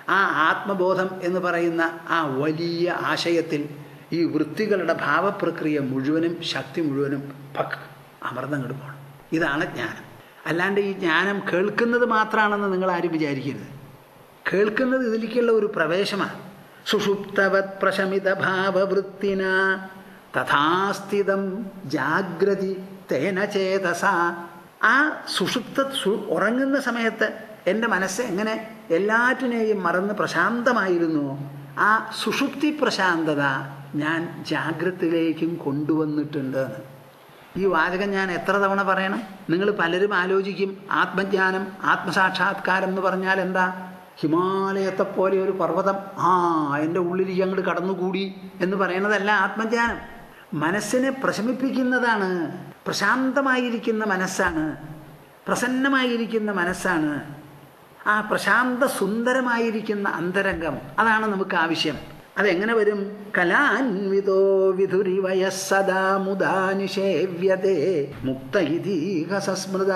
ആ ആത്മബോധം എന്ന് പറയുന്ന ആ വലിയ ആശയത്തിൽ ഈ വൃത്തികളുടെ ഭാവപ്രക്രിയ മുഴുവനും ശക്തി മുഴുവനും പക്ക് അമർന്നങ്ങോട്ട് പോകണം ഇതാണ് ജ്ഞാനം അല്ലാണ്ട് ഈ ജ്ഞാനം കേൾക്കുന്നത് മാത്രമാണെന്ന് നിങ്ങൾ ആരും വിചാരിക്കരുത് കേൾക്കുന്നത് ഇതിലേക്കുള്ള ഒരു പ്രവേശമാണ് സുഷുപ്തവത് പ്രശമിത ഭാവവൃത്തിന തഥാസ്ഥിതം ജാഗ്രതി തേന ചേതസ ആ സുഷുപ്ത സു ഉറങ്ങുന്ന സമയത്ത് എൻ്റെ മനസ്സ് എങ്ങനെ എല്ലാറ്റിനെയും മറന്ന് പ്രശാന്തമായിരുന്നു ആ സുഷുപ്തി പ്രശാന്തത ഞാൻ ജാഗ്രതയിലേക്കും കൊണ്ടുവന്നിട്ടുണ്ട് എന്ന്. ഈ വാചകം ഞാൻ എത്ര തവണ പറയണം നിങ്ങൾ പലരും ആലോചിക്കും ആത്മജ്ഞാനം ആത്മസാക്ഷാത്കാരം എന്ന് പറഞ്ഞാൽ എന്താ ഹിമാലയത്തെ പോലെ ഒരു പർവ്വതം ആ എൻ്റെ ഉള്ളിലേക്ക് അങ്ങോട്ട് കടന്നുകൂടി എന്ന് പറയുന്നതല്ല ആത്മജ്ഞാനം മനസ്സിനെ പ്രശമിപ്പിക്കുന്നതാണ് പ്രശാന്തമായിരിക്കുന്ന മനസ്സാണ് പ്രസന്നമായിരിക്കുന്ന മനസ്സാണ് ആ പ്രശാന്ത സുന്ദരമായിരിക്കുന്ന അന്തരംഗം അതാണ് നമുക്ക് ആവശ്യം അതെങ്ങനെ വരും കലാൻവിതോ വിധുരി വയസ്സദാ മുദാ നിഷേവ്യതേ മുക്ത ഇതീഹസസ്മൃത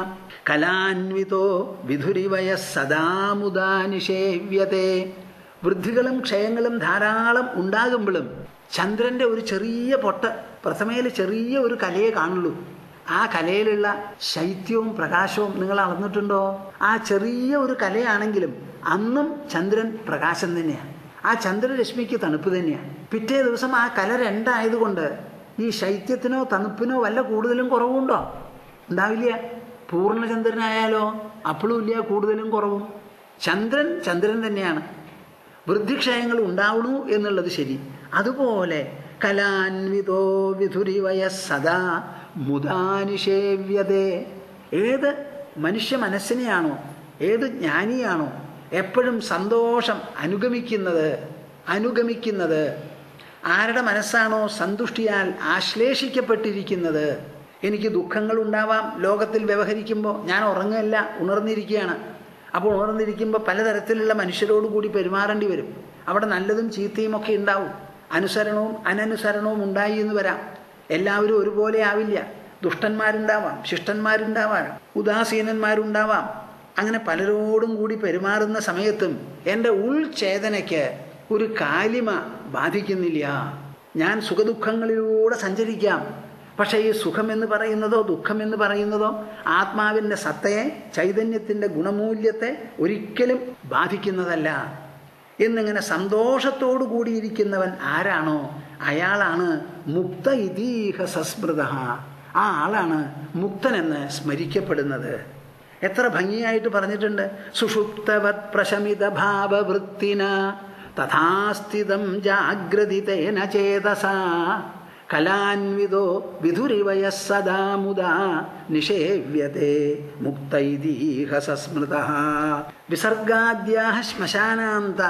കലാൻവിതോ വിധുരി വയസ്സദാ മുദാ നിഷേവ്യതേ വൃദ്ധികളും ക്ഷയങ്ങളും ധാരാളം ഉണ്ടാകുമ്പോഴും ചന്ദ്രന്റെ ഒരു ചെറിയ പൊട്ട് പ്രഥമയിൽ ചെറിയ ഒരു കലയെ കാണുള്ളൂ ആ കലയിലുള്ള ശൈത്യവും പ്രകാശവും നിങ്ങൾ അളന്നിട്ടുണ്ടോ ആ ചെറിയ ഒരു കലയാണെങ്കിലും അന്നും ചന്ദ്രൻ പ്രകാശം തന്നെയാണ് ആ ചന്ദ്രരശ്മിക്ക് തണുപ്പ് തന്നെയാണ് പിറ്റേ ദിവസം ആ കല രണ്ടായതുകൊണ്ട് ഈ ശൈത്യത്തിനോ തണുപ്പിനോ വല്ല കൂടുതലും കുറവുണ്ടോ ഉണ്ടാവില്ല പൂർണ്ണചന്ദ്രനായാലോ അപ്പോഴും ഇല്ല കൂടുതലും കുറവും ചന്ദ്രൻ ചന്ദ്രൻ തന്നെയാണ് വൃദ്ധിക്ഷയങ്ങൾ ഉണ്ടാവണു എന്നുള്ളത് ശരി അതുപോലെ കലാൻവിതോ വിധുരി വയസ്സദാ മുദാനിഷേവ്യതേ ഏത് മനുഷ്യ മനസ്സിനെയാണോ ഏത് ജ്ഞാനിയാണോ എപ്പോഴും സന്തോഷം അനുഗമിക്കുന്നത് അനുഗമിക്കുന്നത് ആരുടെ മനസ്സാണോ സന്തുഷ്ടിയാൽ ആശ്ലേഷിക്കപ്പെട്ടിരിക്കുന്നത് എനിക്ക് ദുഃഖങ്ങൾ ഉണ്ടാവാം ലോകത്തിൽ വ്യവഹരിക്കുമ്പോൾ ഞാൻ ഉറങ്ങല്ല ഉണർന്നിരിക്കുകയാണ് അപ്പോൾ ഉണർന്നിരിക്കുമ്പോൾ പലതരത്തിലുള്ള മനുഷ്യരോട് കൂടി പെരുമാറേണ്ടി വരും അവിടെ നല്ലതും ചീത്തയും ഒക്കെ ഉണ്ടാവും അനുസരണവും അനനുസരണവും ഉണ്ടായി എന്ന് വരാം എല്ലാവരും ഒരുപോലെ ആവില്ല ദുഷ്ടന്മാരുണ്ടാവാം ശിഷ്ടന്മാരുണ്ടാവാം ഉദാസീനന്മാരുണ്ടാവാം അങ്ങനെ പലരോടും കൂടി പെരുമാറുന്ന സമയത്തും എൻ്റെ ഉൾചേതനയ്ക്ക് ഒരു കാലിമ ബാധിക്കുന്നില്ല ഞാൻ സുഖദുഃഖങ്ങളിലൂടെ സഞ്ചരിക്കാം പക്ഷേ ഈ സുഖം എന്ന് പറയുന്നതോ ദുഃഖം എന്ന് പറയുന്നതോ ആത്മാവിൻ്റെ സത്തയെ ചൈതന്യത്തിൻ്റെ ഗുണമൂല്യത്തെ ഒരിക്കലും ബാധിക്കുന്നതല്ല എന്നിങ്ങനെ സന്തോഷത്തോടു കൂടിയിരിക്കുന്നവൻ ആരാണോ അയാളാണ് മുക്ത ഇതീഹ സസ്മൃത ആ ആളാണ് മുക്തനെന്ന് സ്മരിക്കപ്പെടുന്നത് എത്ര ഭംഗിയായിട്ട് പറഞ്ഞിട്ടുണ്ട് സുഷുപ്തവത് പ്രശമിത ഭാവവൃത്തിന തഥാസ്ഥിതം ജാഗ്രതിതേന ചേതസ കലാൻവിതോ വിധുരിവയ സദാ മുദാ നിഷേവ്യത്തെ മുക്തൈതീഹ സസ്മൃത വിസർഗാദ്യാ ശ്മശാനാന്താ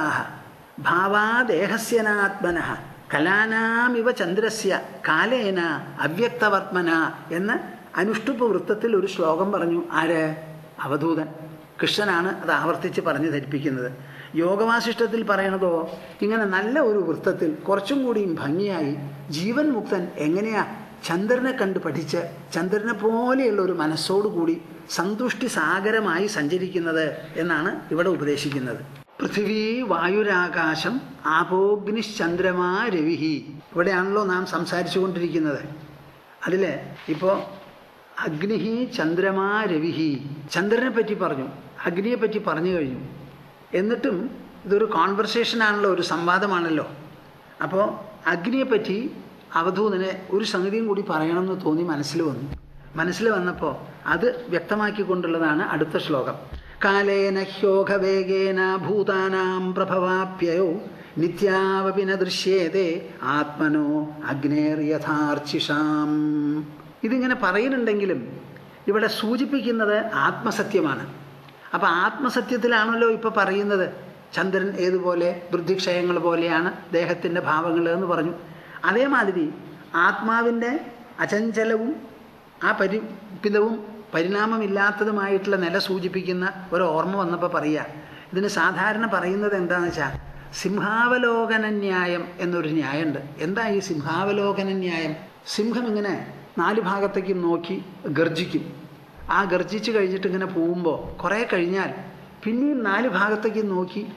ഭാവാദേഹസ്യനാത്മന കലാനാമിവ ചന്ദ്രസ്യ കാലേന അവ്യക്തവർമ്മന എന്ന് അനുഷ്ടുപ്പ് വൃത്തത്തിൽ ഒരു ശ്ലോകം പറഞ്ഞു ആര് അവധൂതൻ കൃഷ്ണനാണ് അത് ആവർത്തിച്ച് പറഞ്ഞു ധരിപ്പിക്കുന്നത് യോഗവാസിഷ്ടത്തിൽ പറയണതോ ഇങ്ങനെ നല്ല ഒരു വൃത്തത്തിൽ കുറച്ചും കൂടിയും ഭംഗിയായി ജീവൻ മുക്തൻ എങ്ങനെയാ ചന്ദ്രനെ കണ്ട് പഠിച്ച് ചന്ദ്രനെ പോലെയുള്ള ഒരു മനസ്സോടുകൂടി സന്തുഷ്ടി സാഗരമായി സഞ്ചരിക്കുന്നത് എന്നാണ് ഇവിടെ ഉപദേശിക്കുന്നത് പൃഥിവി വായുരാകാശം ആപോഗ്നിശ്ചന്ദ്രമാ രവിഹി ഇവിടെയാണല്ലോ നാം സംസാരിച്ചു കൊണ്ടിരിക്കുന്നത് അതിൽ ഇപ്പോൾ അഗ്നിഹി ചന്ദ്രമാ രവിഹി ചന്ദ്രനെ പറ്റി പറഞ്ഞു അഗ്നിയെ പറ്റി പറഞ്ഞു കഴിഞ്ഞു എന്നിട്ടും ഇതൊരു കോൺവെർസേഷൻ ആണല്ലോ ഒരു സംവാദമാണല്ലോ അപ്പോൾ അഗ്നിയെപ്പറ്റി അവധൂതനെ ഒരു സംഗതിയും കൂടി പറയണമെന്ന് തോന്നി മനസ്സിൽ വന്നു മനസ്സിൽ വന്നപ്പോൾ അത് വ്യക്തമാക്കിക്കൊണ്ടുള്ളതാണ് അടുത്ത ശ്ലോകം കാലേന ഹ്യോഘവേഗേന ഭൂതാനാം പ്രഭവാപ്യയോ നിത്യാവപി ന ദൃശ്യേതേ ആത്മനോ അഗ്നേർയഥാർച്ചിഷാം ഇതിങ്ങനെ പറയുന്നുണ്ടെങ്കിലും ഇവിടെ സൂചിപ്പിക്കുന്നത് ആത്മസത്യമാണ് അപ്പം ആത്മസത്യത്തിലാണല്ലോ ഇപ്പം പറയുന്നത് ചന്ദ്രൻ ഏതുപോലെ വൃദ്ധിക്ഷയങ്ങൾ പോലെയാണ് ദേഹത്തിൻ്റെ ഭാവങ്ങൾ എന്ന് പറഞ്ഞു അതേമാതിരി ആത്മാവിൻ്റെ അചഞ്ചലവും ആ പരിപിതവും പരിണാമമില്ലാത്തതുമായിട്ടുള്ള നില സൂചിപ്പിക്കുന്ന ഒരു ഓർമ്മ വന്നപ്പോൾ പറയുക ഇതിന് സാധാരണ പറയുന്നത് എന്താണെന്ന് വെച്ചാൽ സിംഹാവലോകന ന്യായം എന്നൊരു ന്യായമുണ്ട് എന്താ ഈ സിംഹാവലോകന ന്യായം സിംഹം ഇങ്ങനെ നാല് ഭാഗത്തേക്കും നോക്കി ഗർജിക്കും ആ ഗർജിച്ച് കഴിഞ്ഞിട്ട് ഇങ്ങനെ പോകുമ്പോൾ കുറേ കഴിഞ്ഞാൽ പിന്നെയും നാല് ഭാഗത്തേക്ക് നോക്കി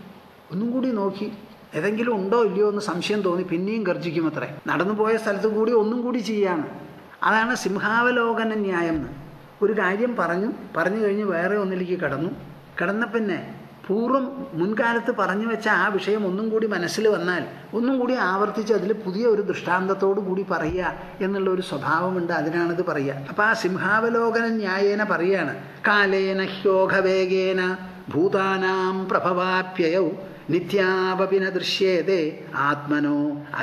ഒന്നും കൂടി നോക്കി ഏതെങ്കിലും ഉണ്ടോ ഇല്ലയോ എന്ന് സംശയം തോന്നി പിന്നെയും ഗർജിക്കും അത്രേ നടന്നു പോയ സ്ഥലത്ത് കൂടി ഒന്നും കൂടി ചെയ്യാണ് അതാണ് സിംഹാവലോകന ന്യായം എന്ന് ഒരു കാര്യം പറഞ്ഞു പറഞ്ഞു കഴിഞ്ഞ് വേറെ ഒന്നിലേക്ക് കടന്നു കടന്ന പിന്നെ പൂർവ്വം മുൻകാലത്ത് പറഞ്ഞു വെച്ച ആ വിഷയം ഒന്നും കൂടി മനസ്സിൽ വന്നാൽ ഒന്നും കൂടി ആവർത്തിച്ച് അതിൽ പുതിയ ഒരു ദൃഷ്ടാന്തത്തോടു കൂടി പറയുക എന്നുള്ള ഒരു സ്വഭാവമുണ്ട് അതിനാണിത് പറയുക അപ്പം ആ സിംഹാവലോകന ന്യായേന പറയാണ് കാലേന ഹ്യോഘവേഗേന ഭൂതാനാം പ്രഭവാപ്യയൗ നിത്യാവപിന ദൃശ്യേതേ ആത്മനോ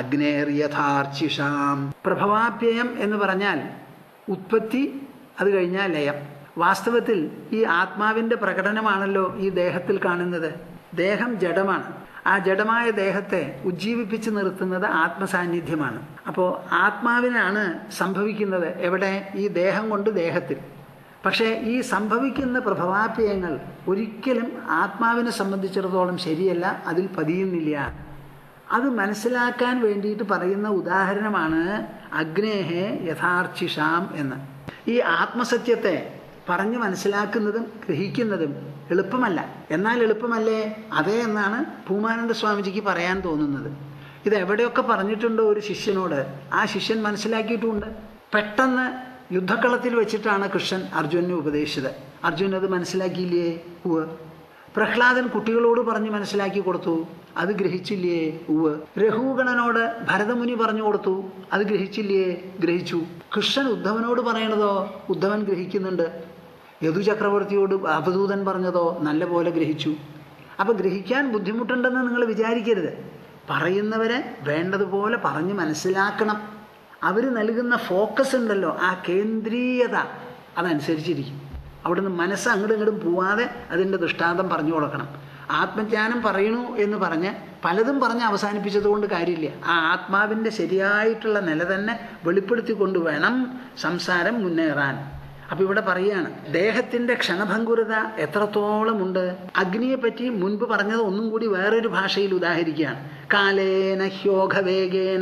അഗ്നേർയഥാർച്ചിഷാം പ്രഭവാപ്യയം എന്ന് പറഞ്ഞാൽ ഉത്പത്തി അത് കഴിഞ്ഞാൽ ലയം വാസ്തവത്തിൽ ഈ ആത്മാവിൻ്റെ പ്രകടനമാണല്ലോ ഈ ദേഹത്തിൽ കാണുന്നത് ദേഹം ജഡമാണ് ആ ജഡമായ ദേഹത്തെ ഉജ്ജീവിപ്പിച്ച് നിർത്തുന്നത് ആത്മസാന്നിധ്യമാണ് അപ്പോൾ ആത്മാവിനാണ് സംഭവിക്കുന്നത് എവിടെ ഈ ദേഹം കൊണ്ട് ദേഹത്തിൽ പക്ഷേ ഈ സംഭവിക്കുന്ന പ്രഭവാപ്യയങ്ങൾ ഒരിക്കലും ആത്മാവിനെ സംബന്ധിച്ചിടത്തോളം ശരിയല്ല അതിൽ പതിയുന്നില്ല അത് മനസ്സിലാക്കാൻ വേണ്ടിയിട്ട് പറയുന്ന ഉദാഹരണമാണ് അഗ്നേഹെ യഥാർച്ചിഷാം എന്ന് ഈ ആത്മസത്യത്തെ പറഞ്ഞ് മനസ്സിലാക്കുന്നതും ഗ്രഹിക്കുന്നതും എളുപ്പമല്ല എന്നാൽ എളുപ്പമല്ലേ അതേ എന്നാണ് ഭൂമാനന്ദ സ്വാമിജിക്ക് പറയാൻ തോന്നുന്നത് ഇത് എവിടെയൊക്കെ പറഞ്ഞിട്ടുണ്ടോ ഒരു ശിഷ്യനോട് ആ ശിഷ്യൻ മനസ്സിലാക്കിയിട്ടുമുണ്ട് പെട്ടെന്ന് യുദ്ധക്കളത്തിൽ വെച്ചിട്ടാണ് കൃഷ്ണൻ അർജുനനെ ഉപദേശിച്ചത് അർജുനൻ അത് മനസ്സിലാക്കിയില്ലേ ഉവ് പ്രഹ്ലാദൻ കുട്ടികളോട് പറഞ്ഞ് മനസ്സിലാക്കി കൊടുത്തു അത് ഗ്രഹിച്ചില്ലേ ഉവ് രഘുഗണനോട് ഭരതമുനി പറഞ്ഞു കൊടുത്തു അത് ഗ്രഹിച്ചില്ലേ ഗ്രഹിച്ചു കൃഷ്ണൻ ഉദ്ധവനോട് പറയണതോ ഉദ്ധവൻ ഗ്രഹിക്കുന്നുണ്ട് യദു ചക്രവർത്തിയോട് അവധൂതൻ പറഞ്ഞതോ നല്ല പോലെ ഗ്രഹിച്ചു അപ്പൊ ഗ്രഹിക്കാൻ ബുദ്ധിമുട്ടുണ്ടെന്ന് നിങ്ങൾ വിചാരിക്കരുത് പറയുന്നവരെ വേണ്ടതുപോലെ പറഞ്ഞ് മനസ്സിലാക്കണം അവർ നൽകുന്ന ഫോക്കസ് ഉണ്ടല്ലോ ആ കേന്ദ്രീയത അതനുസരിച്ചിരിക്കും അവിടുന്ന് മനസ്സ് അങ്ങോട്ടും ഇങ്ങോട്ടും പോവാതെ അതിൻ്റെ ദൃഷ്ടാന്തം പറഞ്ഞു കൊടുക്കണം ആത്മജ്ഞാനം പറയണു എന്ന് പറഞ്ഞ് പലതും പറഞ്ഞ് അവസാനിപ്പിച്ചത് കൊണ്ട് കാര്യമില്ല ആ ആത്മാവിൻ്റെ ശരിയായിട്ടുള്ള നില തന്നെ വെളിപ്പെടുത്തിക്കൊണ്ട് വേണം സംസാരം മുന്നേറാൻ അപ്പൊ ഇവിടെ പറയാണ് ദേഹത്തിന്റെ ക്ഷണഭങ്കുരത എത്രത്തോളമുണ്ട് അഗ്നിയെ പറ്റി മുൻപ് പറഞ്ഞത് ഒന്നും കൂടി വേറൊരു ഭാഷയിൽ ഉദാഹരിക്കുകയാണ് കാലേന ഹ്യോഘവേഗേന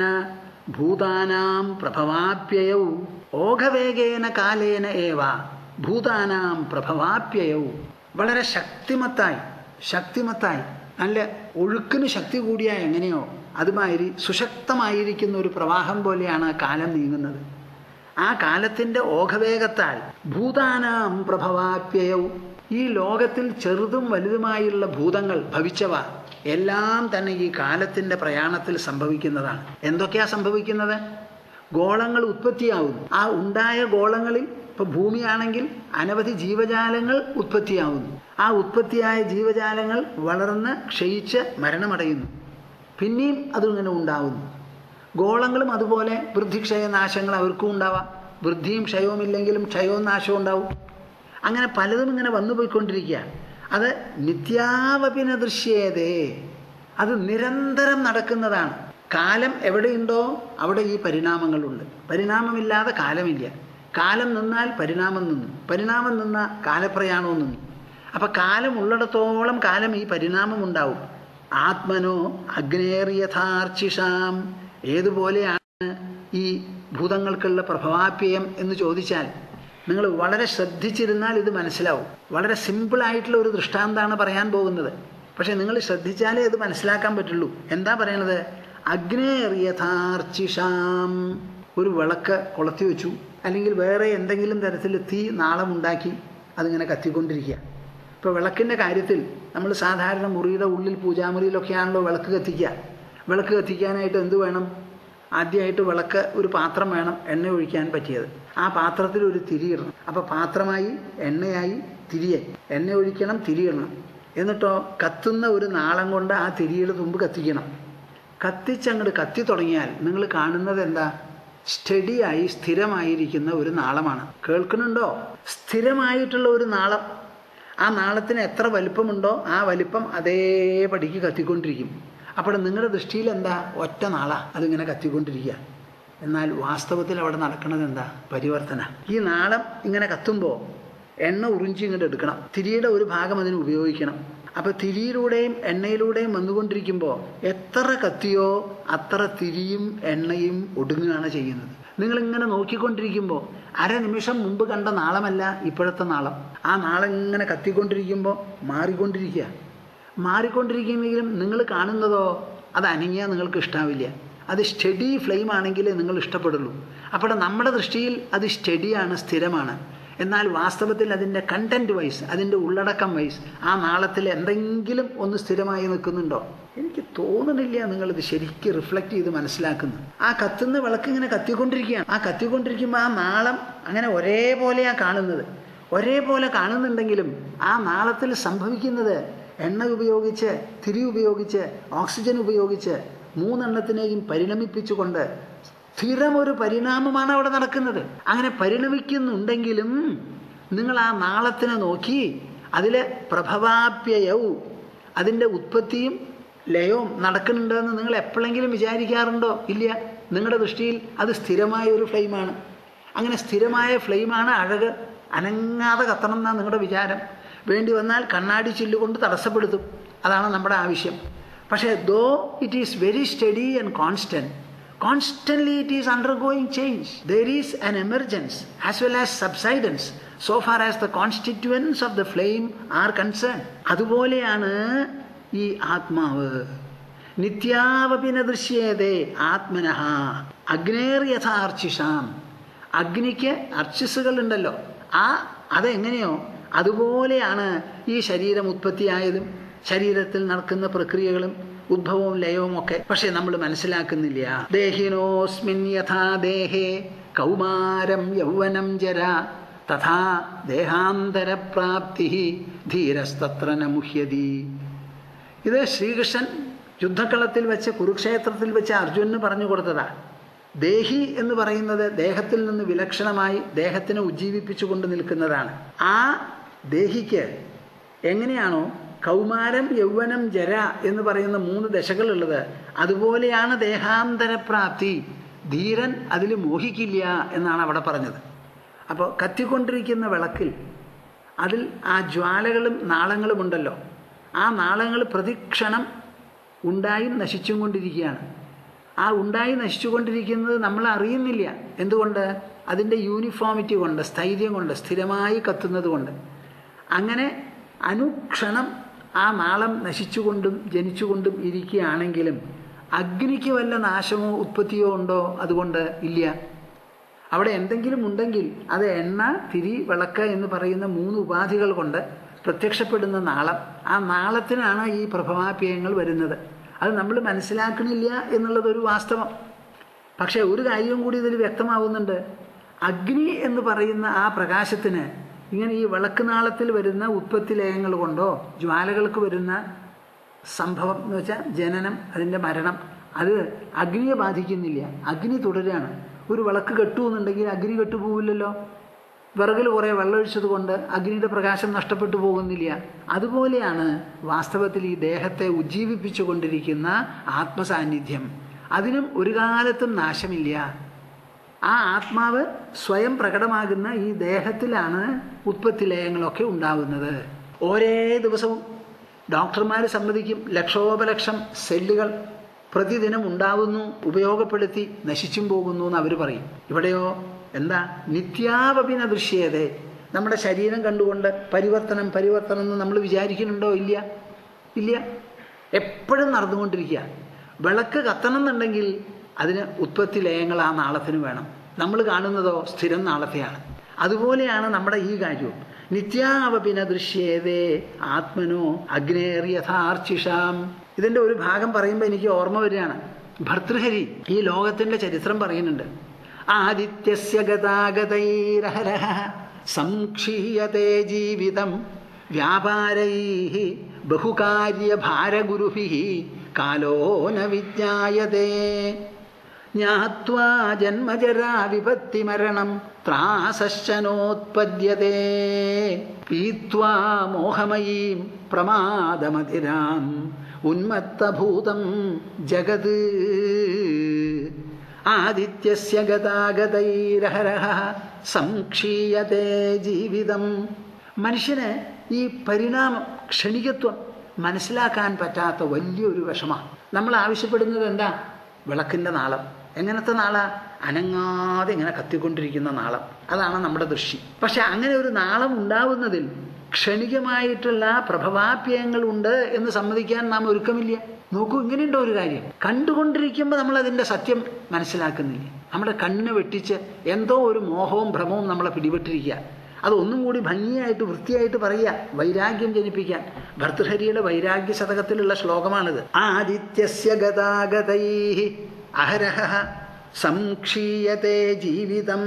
ഭൂതാനാം പ്രഭവാപ്യയൗ ഓഘവേഗേന കാലേന ഏവ ഭൂതാനാം പ്രഭവാപ്യയൗ വളരെ ശക്തിമത്തായി ശക്തിമത്തായി നല്ല ഒഴുക്കിന് ശക്തി കൂടിയാൽ എങ്ങനെയോ അതുമാതിരി സുശക്തമായിരിക്കുന്ന ഒരു പ്രവാഹം പോലെയാണ് കാലം നീങ്ങുന്നത് ആ കാലത്തിൻ്റെ ഓഘവേഗത്താൽ ഭൂതാനാം പ്രഭവാപ്യയവും ഈ ലോകത്തിൽ ചെറുതും വലുതുമായുള്ള ഭൂതങ്ങൾ ഭവിച്ചവ എല്ലാം തന്നെ ഈ കാലത്തിൻ്റെ പ്രയാണത്തിൽ സംഭവിക്കുന്നതാണ് എന്തൊക്കെയാ സംഭവിക്കുന്നത് ഗോളങ്ങൾ ഉത്പത്തിയാവുന്നു ആ ഉണ്ടായ ഗോളങ്ങളിൽ ഇപ്പോൾ ഭൂമിയാണെങ്കിൽ അനവധി ജീവജാലങ്ങൾ ഉത്പത്തിയാവുന്നു ആ ഉത്പത്തിയായ ജീവജാലങ്ങൾ വളർന്ന് ക്ഷയിച്ച് മരണമടയുന്നു പിന്നെയും അതിങ്ങനെ ഉണ്ടാവുന്നു ഗോളങ്ങളും അതുപോലെ വൃദ്ധിക്ഷയനാശങ്ങൾ അവർക്കും ഉണ്ടാവാം വൃദ്ധിയും ക്ഷയവും ഇല്ലെങ്കിലും ക്ഷയവും നാശവും ഉണ്ടാവും അങ്ങനെ പലതും ഇങ്ങനെ വന്നു പോയിക്കൊണ്ടിരിക്കുക അത് നിത്യാവപിന ദൃശ്യേതേ അത് നിരന്തരം നടക്കുന്നതാണ് കാലം എവിടെയുണ്ടോ അവിടെ ഈ പരിണാമങ്ങളുണ്ട് പരിണാമമില്ലാതെ കാലമില്ല കാലം നിന്നാൽ പരിണാമം നിന്നു പരിണാമം നിന്ന കാലപ്രയാണവും നിന്നു അപ്പം കാലം ഉള്ളിടത്തോളം കാലം ഈ പരിണാമം ഉണ്ടാവും ആത്മനോ അഗ്നേറിയഥാർച്ചിഷാം ഏതുപോലെയാണ് ഈ ഭൂതങ്ങൾക്കുള്ള പ്രഭവാപ്യം എന്ന് ചോദിച്ചാൽ നിങ്ങൾ വളരെ ശ്രദ്ധിച്ചിരുന്നാൽ ഇത് മനസ്സിലാവും വളരെ സിമ്പിളായിട്ടുള്ള ഒരു ദൃഷ്ടാന്താണ് പറയാൻ പോകുന്നത് പക്ഷെ നിങ്ങൾ ശ്രദ്ധിച്ചാലേ ഇത് മനസ്സിലാക്കാൻ പറ്റുള്ളൂ എന്താ പറയണത് അഗ്നേറിയഥാർച്ചിഷാം ഒരു വിളക്ക് കൊളുത്തി വെച്ചു അല്ലെങ്കിൽ വേറെ എന്തെങ്കിലും തരത്തിൽ തീ നാളമുണ്ടാക്കി അതിങ്ങനെ കത്തിക്കൊണ്ടിരിക്കുക ഇപ്പോൾ വിളക്കിൻ്റെ കാര്യത്തിൽ നമ്മൾ സാധാരണ മുറിയുടെ ഉള്ളിൽ പൂജാമുറിയിലൊക്കെയാണല്ലോ വിളക്ക് കത്തിക്കുക വിളക്ക് കത്തിക്കാനായിട്ട് എന്ത് വേണം ആദ്യമായിട്ട് വിളക്ക് ഒരു പാത്രം വേണം എണ്ണ ഒഴിക്കാൻ പറ്റിയത് ആ പാത്രത്തിൽ ഒരു തിരിയിടണം അപ്പോൾ പാത്രമായി എണ്ണയായി തിരിയായി എണ്ണ ഒഴിക്കണം തിരിയിടണം എന്നിട്ടോ കത്തുന്ന ഒരു നാളം കൊണ്ട് ആ തിരിയുടെ തുമ്പ് കത്തിക്കണം കത്തിച്ചങ്ങോട്ട് കത്തി തുടങ്ങിയാൽ നിങ്ങൾ കാണുന്നത് എന്താ സ്റ്റഡിയായി സ്ഥിരമായിരിക്കുന്ന ഒരു നാളമാണ് കേൾക്കുന്നുണ്ടോ സ്ഥിരമായിട്ടുള്ള ഒരു നാളം ആ നാളത്തിന് എത്ര വലിപ്പമുണ്ടോ ആ വലിപ്പം അതേപടിക്ക് കത്തിക്കൊണ്ടിരിക്കും അപ്പോൾ നിങ്ങളുടെ ദൃഷ്ടിയിൽ എന്താ ഒറ്റ നാള അതിങ്ങനെ കത്തിക്കൊണ്ടിരിക്കുക എന്നാൽ വാസ്തവത്തിൽ അവിടെ നടക്കുന്നത് എന്താ പരിവർത്തന ഈ നാളം ഇങ്ങനെ കത്തുമ്പോൾ എണ്ണ ഉറിഞ്ചി ഇങ്ങോട്ട് എടുക്കണം തിരിയുടെ ഒരു ഭാഗം അതിന് ഉപയോഗിക്കണം അപ്പോൾ തിരിയിലൂടെയും എണ്ണയിലൂടെയും വന്നുകൊണ്ടിരിക്കുമ്പോൾ എത്ര കത്തിയോ അത്ര തിരിയും എണ്ണയും ഒടുങ്ങുകയാണ് ചെയ്യുന്നത് നിങ്ങളിങ്ങനെ നോക്കിക്കൊണ്ടിരിക്കുമ്പോൾ അരനിമിഷം മുമ്പ് കണ്ട നാളമല്ല ഇപ്പോഴത്തെ നാളം ആ നാളം ഇങ്ങനെ കത്തിക്കൊണ്ടിരിക്കുമ്പോൾ മാറിക്കൊണ്ടിരിക്കുക മാറിക്കൊണ്ടിരിക്കുമെങ്കിലും നിങ്ങൾ കാണുന്നതോ അത് അനങ്ങിയാൽ നിങ്ങൾക്ക് ഇഷ്ടാവില്ല അത് സ്റ്റഡി ഫ്ലെയിം ആണെങ്കിലേ നിങ്ങൾ ഇഷ്ടപ്പെടുള്ളൂ അപ്പോൾ നമ്മുടെ ദൃഷ്ടിയിൽ അത് സ്റ്റഡിയാണ് സ്ഥിരമാണ് എന്നാൽ വാസ്തവത്തിൽ അതിൻ്റെ കണ്ടന്റ് വൈസ് അതിൻ്റെ ഉള്ളടക്കം വൈസ് ആ നാളത്തിൽ എന്തെങ്കിലും ഒന്ന് സ്ഥിരമായി നിൽക്കുന്നുണ്ടോ എനിക്ക് തോന്നുന്നില്ല നിങ്ങളിത് ശരിക്കും റിഫ്ലക്റ്റ് ചെയ്ത് മനസ്സിലാക്കുന്നു ആ കത്തുന്ന വിളക്ക് ഇങ്ങനെ കത്തിക്കൊണ്ടിരിക്കുകയാണ് ആ കത്തിക്കൊണ്ടിരിക്കുമ്പോൾ ആ നാളം അങ്ങനെ ഒരേപോലെയാണ് കാണുന്നത് ഒരേപോലെ കാണുന്നുണ്ടെങ്കിലും ആ നാളത്തിൽ സംഭവിക്കുന്നത് എണ്ണ ഉപയോഗിച്ച് തിരി ഉപയോഗിച്ച് ഓക്സിജൻ ഉപയോഗിച്ച് മൂന്നെണ്ണത്തിനെയും പരിണമിപ്പിച്ചുകൊണ്ട് സ്ഥിരമൊരു പരിണാമമാണ് അവിടെ നടക്കുന്നത് അങ്ങനെ പരിണമിക്കുന്നുണ്ടെങ്കിലും നിങ്ങൾ ആ നാളത്തിനെ നോക്കി അതിലെ പ്രഭവാപ്യയവും അതിൻ്റെ ഉത്പത്തിയും ലയവും നടക്കുന്നുണ്ടെന്ന് നിങ്ങൾ എപ്പോഴെങ്കിലും വിചാരിക്കാറുണ്ടോ ഇല്ല നിങ്ങളുടെ ദൃഷ്ടിയിൽ അത് സ്ഥിരമായ ഒരു ഫ്ലെയിമാണ് അങ്ങനെ സ്ഥിരമായ ഫ്ലെയിമാണ് അഴക് അനങ്ങാതെ കത്തണം എന്നാണ് നിങ്ങളുടെ വിചാരം വേണ്ടി വന്നാൽ കണ്ണാടി ചില്ലുകൊണ്ട് തടസ്സപ്പെടുത്തും അതാണ് നമ്മുടെ ആവശ്യം പക്ഷേ though it is very steady and constant Constantly it is undergoing change. There is an emergence as well as subsidence so far as the constituents of the flame are concerned. അതുപോലെയാണ് ഈ ആത്മാവ് നിത്യാവപിന ദൃശ്യേതേ ആത്മനഃ അഗ്നേർ യഥാർച്ചിഷാം അഗ്നിക്ക് അർച്ചിസുകൾ ഉണ്ടല്ലോ ആ അതെങ്ങനെയോ അതുപോലെയാണ് ഈ ശരീരം ഉത്പത്തിയായതും ശരീരത്തിൽ നടക്കുന്ന പ്രക്രിയകളും ഉദ്ഭവവും ലയവും ഒക്കെ പക്ഷെ നമ്മൾ മനസ്സിലാക്കുന്നില്ല ദേഹിനോസ്മിൻ യഥാ ദേഹേ കൗമാരം യൗവനം ജര തഥാ ദേഹാന്തരപ്രാപ്തി ധീരസ്തത്ര നമുഹ്യതി ഇത് ശ്രീകൃഷ്ണൻ യുദ്ധക്കളത്തിൽ വെച്ച് കുരുക്ഷേത്രത്തിൽ വെച്ച് അർജുനന് പറഞ്ഞു കൊടുത്തതാ ദേഹി എന്ന് പറയുന്നത് ദേഹത്തിൽ നിന്ന് വിലക്ഷണമായി ദേഹത്തിനെ ഉജ്ജീവിപ്പിച്ചുകൊണ്ട് നിൽക്കുന്നതാണ് ആ ദേഹിക്ക് എങ്ങനെയാണോ കൗമാരം യൗവനം ജര എന്ന് പറയുന്ന മൂന്ന് ദശകളുള്ളത് അതുപോലെയാണ് ദേഹാന്തരപ്രാപ്തി ധീരൻ അതിൽ മോഹിക്കില്ല എന്നാണ് അവിടെ പറഞ്ഞത് അപ്പോൾ കത്തിക്കൊണ്ടിരിക്കുന്ന വിളക്കിൽ അതിൽ ആ ജ്വാലകളും നാളങ്ങളും ഉണ്ടല്ലോ ആ നാളങ്ങൾ പ്രതിക്ഷണം ഉണ്ടായും നശിച്ചും കൊണ്ടിരിക്കുകയാണ് ആ ഉണ്ടായി നശിച്ചുകൊണ്ടിരിക്കുന്നത് നമ്മൾ അറിയുന്നില്ല എന്തുകൊണ്ട് അതിൻ്റെ യൂണിഫോമിറ്റി കൊണ്ട് സ്ഥൈര്യം കൊണ്ട് സ്ഥിരമായി കത്തുന്നത് കൊണ്ട് അങ്ങനെ അനുക്ഷണം ആ നാളം നശിച്ചുകൊണ്ടും ജനിച്ചുകൊണ്ടും ഇരിക്കുകയാണെങ്കിലും അഗ്നിക്ക് വല്ല നാശമോ ഉത്പത്തിയോ ഉണ്ടോ അതുകൊണ്ട് ഇല്ല അവിടെ എന്തെങ്കിലും ഉണ്ടെങ്കിൽ അത് എണ്ണ തിരി വിളക്ക് എന്ന് പറയുന്ന മൂന്ന് ഉപാധികൾ കൊണ്ട് പ്രത്യക്ഷപ്പെടുന്ന നാളം ആ നാളത്തിനാണ് ഈ പ്രഭവാപ്യയങ്ങൾ വരുന്നത് അത് നമ്മൾ മനസ്സിലാക്കണില്ല എന്നുള്ളതൊരു വാസ്തവം പക്ഷേ ഒരു കാര്യവും കൂടി ഇതിൽ വ്യക്തമാവുന്നുണ്ട് അഗ്നി എന്ന് പറയുന്ന ആ പ്രകാശത്തിന് ഇങ്ങനെ ഈ വിളക്ക് നാളത്തിൽ വരുന്ന ഉത്പത്തി ലയങ്ങൾ കൊണ്ടോ ജ്വാലകൾക്ക് വരുന്ന സംഭവം എന്ന് വെച്ചാൽ ജനനം അതിൻ്റെ മരണം അത് അഗ്നിയെ ബാധിക്കുന്നില്ല അഗ്നി തുടരുകയാണ് ഒരു വിളക്ക് കെട്ടുമെന്നുണ്ടെങ്കിൽ അഗ്നി കെട്ടുപോകില്ലല്ലോ വിറകിൽ കുറേ വെള്ളമൊഴിച്ചത് കൊണ്ട് അഗ്നിയുടെ പ്രകാശം നഷ്ടപ്പെട്ടു പോകുന്നില്ല അതുപോലെയാണ് വാസ്തവത്തിൽ ഈ ദേഹത്തെ ഉജ്ജീവിപ്പിച്ചു കൊണ്ടിരിക്കുന്ന ആത്മസാന്നിധ്യം അതിനും ഒരു കാലത്തും നാശമില്ല ആ ആത്മാവ് സ്വയം പ്രകടമാകുന്ന ഈ ദേഹത്തിലാണ് ഉത്പത്തി ലയങ്ങളൊക്കെ ഉണ്ടാകുന്നത് ഓരേ ദിവസവും ഡോക്ടർമാർ സമ്മതിക്കും ലക്ഷോപലക്ഷം സെല്ലുകൾ പ്രതിദിനം ഉണ്ടാവുന്നു ഉപയോഗപ്പെടുത്തി നശിച്ചും പോകുന്നു എന്ന് അവർ പറയും ഇവിടെയോ എന്താ നിത്യാവപിന ദൃശ്യതേ നമ്മുടെ ശരീരം കണ്ടുകൊണ്ട് പരിവർത്തനം പരിവർത്തനം എന്ന് നമ്മൾ വിചാരിക്കുന്നുണ്ടോ ഇല്ല ഇല്ല എപ്പോഴും നടന്നുകൊണ്ടിരിക്കുക വിളക്ക് കത്തണം എന്നുണ്ടെങ്കിൽ അതിന് ഉത്പത്തി ലയങ്ങൾ ആ നാളത്തിന് വേണം നമ്മൾ കാണുന്നതോ സ്ഥിരം നാളത്തെയാണ് അതുപോലെയാണ് നമ്മുടെ ഈ കാര്യവും നിത്യാവപിന ദൃശ്യേതേ ആത്മനോ അഗ്നേർ യഥാർച്ചിഷാം ഇതിൻ്റെ ഒരു ഭാഗം പറയുമ്പോൾ എനിക്ക് ഓർമ്മ വരികയാണ് ഭർതൃഹരി ഈ ലോകത്തിൻ്റെ ചരിത്രം പറയുന്നുണ്ട് ആദിത്യസ്യ ഗതാഗതൈരഹര സംക്ഷീയത്തെ ജീവിതം വ്യാപാരൈ ബഹുകാര്യഭാരഗുരുഭി കാലോ ന വിജ്ഞായതേ ജ്ഞാത്വാ ജന്മജരാ വിപത്തിമരണം ത്രാസശ്ചനോത്പദ്യത്തെ പീത്വാ മോഹമയീം പ്രമാദമതിരാം ഉന്മത്തഭൂതം ജഗത് ആദിത്യസ്യ ഗതാഗതൈരഹരഹ സംക്ഷീയത്തെ ജീവിതം മനുഷ്യന് ഈ പരിണാമം ക്ഷണികത്വം മനസ്സിലാക്കാൻ പറ്റാത്ത വലിയൊരു വിഷമാണ് നമ്മൾ ആവശ്യപ്പെടുന്നത് എന്താ വിളക്കിൻ്റെ നാളം എങ്ങനത്തെ നാള അനങ്ങാതെ ഇങ്ങനെ കത്തിക്കൊണ്ടിരിക്കുന്ന നാളം അതാണ് നമ്മുടെ ദൃഷ്ടി പക്ഷെ അങ്ങനെ ഒരു നാളം ഉണ്ടാവുന്നതിൽ ക്ഷണികമായിട്ടുള്ള പ്രഭവാപ്യയങ്ങളുണ്ട് എന്ന് സമ്മതിക്കാൻ നാം ഒരുക്കമില്ല നോക്കൂ ഇങ്ങനെയുണ്ടോ ഒരു കാര്യം കണ്ടുകൊണ്ടിരിക്കുമ്പോൾ നമ്മൾ അതിൻ്റെ സത്യം മനസ്സിലാക്കുന്നില്ല നമ്മുടെ കണ്ണിനെ വെട്ടിച്ച് എന്തോ ഒരു മോഹവും ഭ്രമവും നമ്മളെ പിടിപെട്ടിരിക്കുക അത് ഒന്നും കൂടി ഭംഗിയായിട്ട് വൃത്തിയായിട്ട് പറയുക വൈരാഗ്യം ജനിപ്പിക്കാൻ ഭർതൃഹരിയുടെ വൈരാഗ്യ ശതകത്തിലുള്ള ശ്ലോകമാണിത് ആദിത്യസ്യ ഗതാഗതൈ അഹരഹ സംക്ഷീയത്തെ ജീവിതം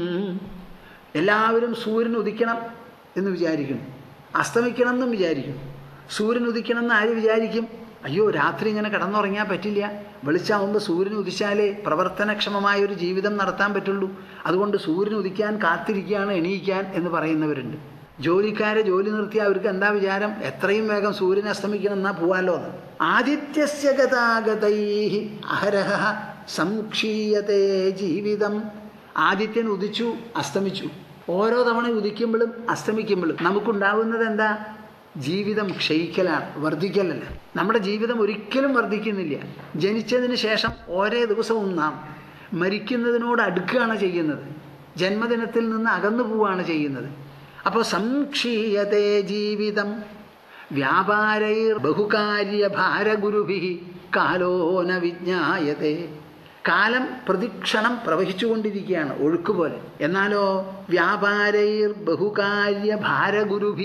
എല്ലാവരും സൂര്യൻ ഉദിക്കണം എന്ന് വിചാരിക്കുന്നു അസ്തമിക്കണം എന്നും വിചാരിക്കും സൂര്യൻ ഉദിക്കണം എന്ന് ആര് വിചാരിക്കും അയ്യോ രാത്രി ഇങ്ങനെ കിടന്നുറങ്ങാൻ പറ്റില്ല വെളിച്ചാവുമ്പോൾ സൂര്യൻ ഉദിച്ചാലേ പ്രവർത്തനക്ഷമമായ ഒരു ജീവിതം നടത്താൻ പറ്റുള്ളൂ അതുകൊണ്ട് സൂര്യൻ ഉദിക്കാൻ കാത്തിരിക്കുകയാണ് എണീക്കാൻ എന്ന് പറയുന്നവരുണ്ട് ജോലിക്കാരെ ജോലി നിർത്തി അവർക്ക് എന്താ വിചാരം എത്രയും വേഗം സൂര്യൻ അസ്തമിക്കണം എന്നാ പോവാലോ എന്ന് ആദിത്യസ്യ ഗതാഗതൈ അഹരഹ സംക്ഷീയത്തെ ജീവിതം ആദിത്യൻ ഉദിച്ചു അസ്തമിച്ചു ഓരോ തവണ ഉദിക്കുമ്പോഴും അസ്തമിക്കുമ്പോഴും നമുക്കുണ്ടാവുന്നത് എന്താ ജീവിതം ക്ഷയിക്കലാണ് വർദ്ധിക്കലല്ല നമ്മുടെ ജീവിതം ഒരിക്കലും വർദ്ധിക്കുന്നില്ല ജനിച്ചതിന് ശേഷം ഓരോ ദിവസവും നാം മരിക്കുന്നതിനോട് അടുക്കുകയാണ് ചെയ്യുന്നത് ജന്മദിനത്തിൽ നിന്ന് അകന്നു പോവുകയാണ് ചെയ്യുന്നത് അപ്പോൾ സംക്ഷീയത്തെ ജീവിതം വ്യാപാരൈർ ബഹുകാര്യ ഭാരഗുരുഭി കാലോന വിജ്ഞായത്തെ കാലം പ്രതിക്ഷണം പ്രവഹിച്ചുകൊണ്ടിരിക്കുകയാണ് ഒഴുക്കുപോലെ എന്നാലോ വ്യാപാരൈർ ബഹുകാര്യ ഭാരഗുരുഭി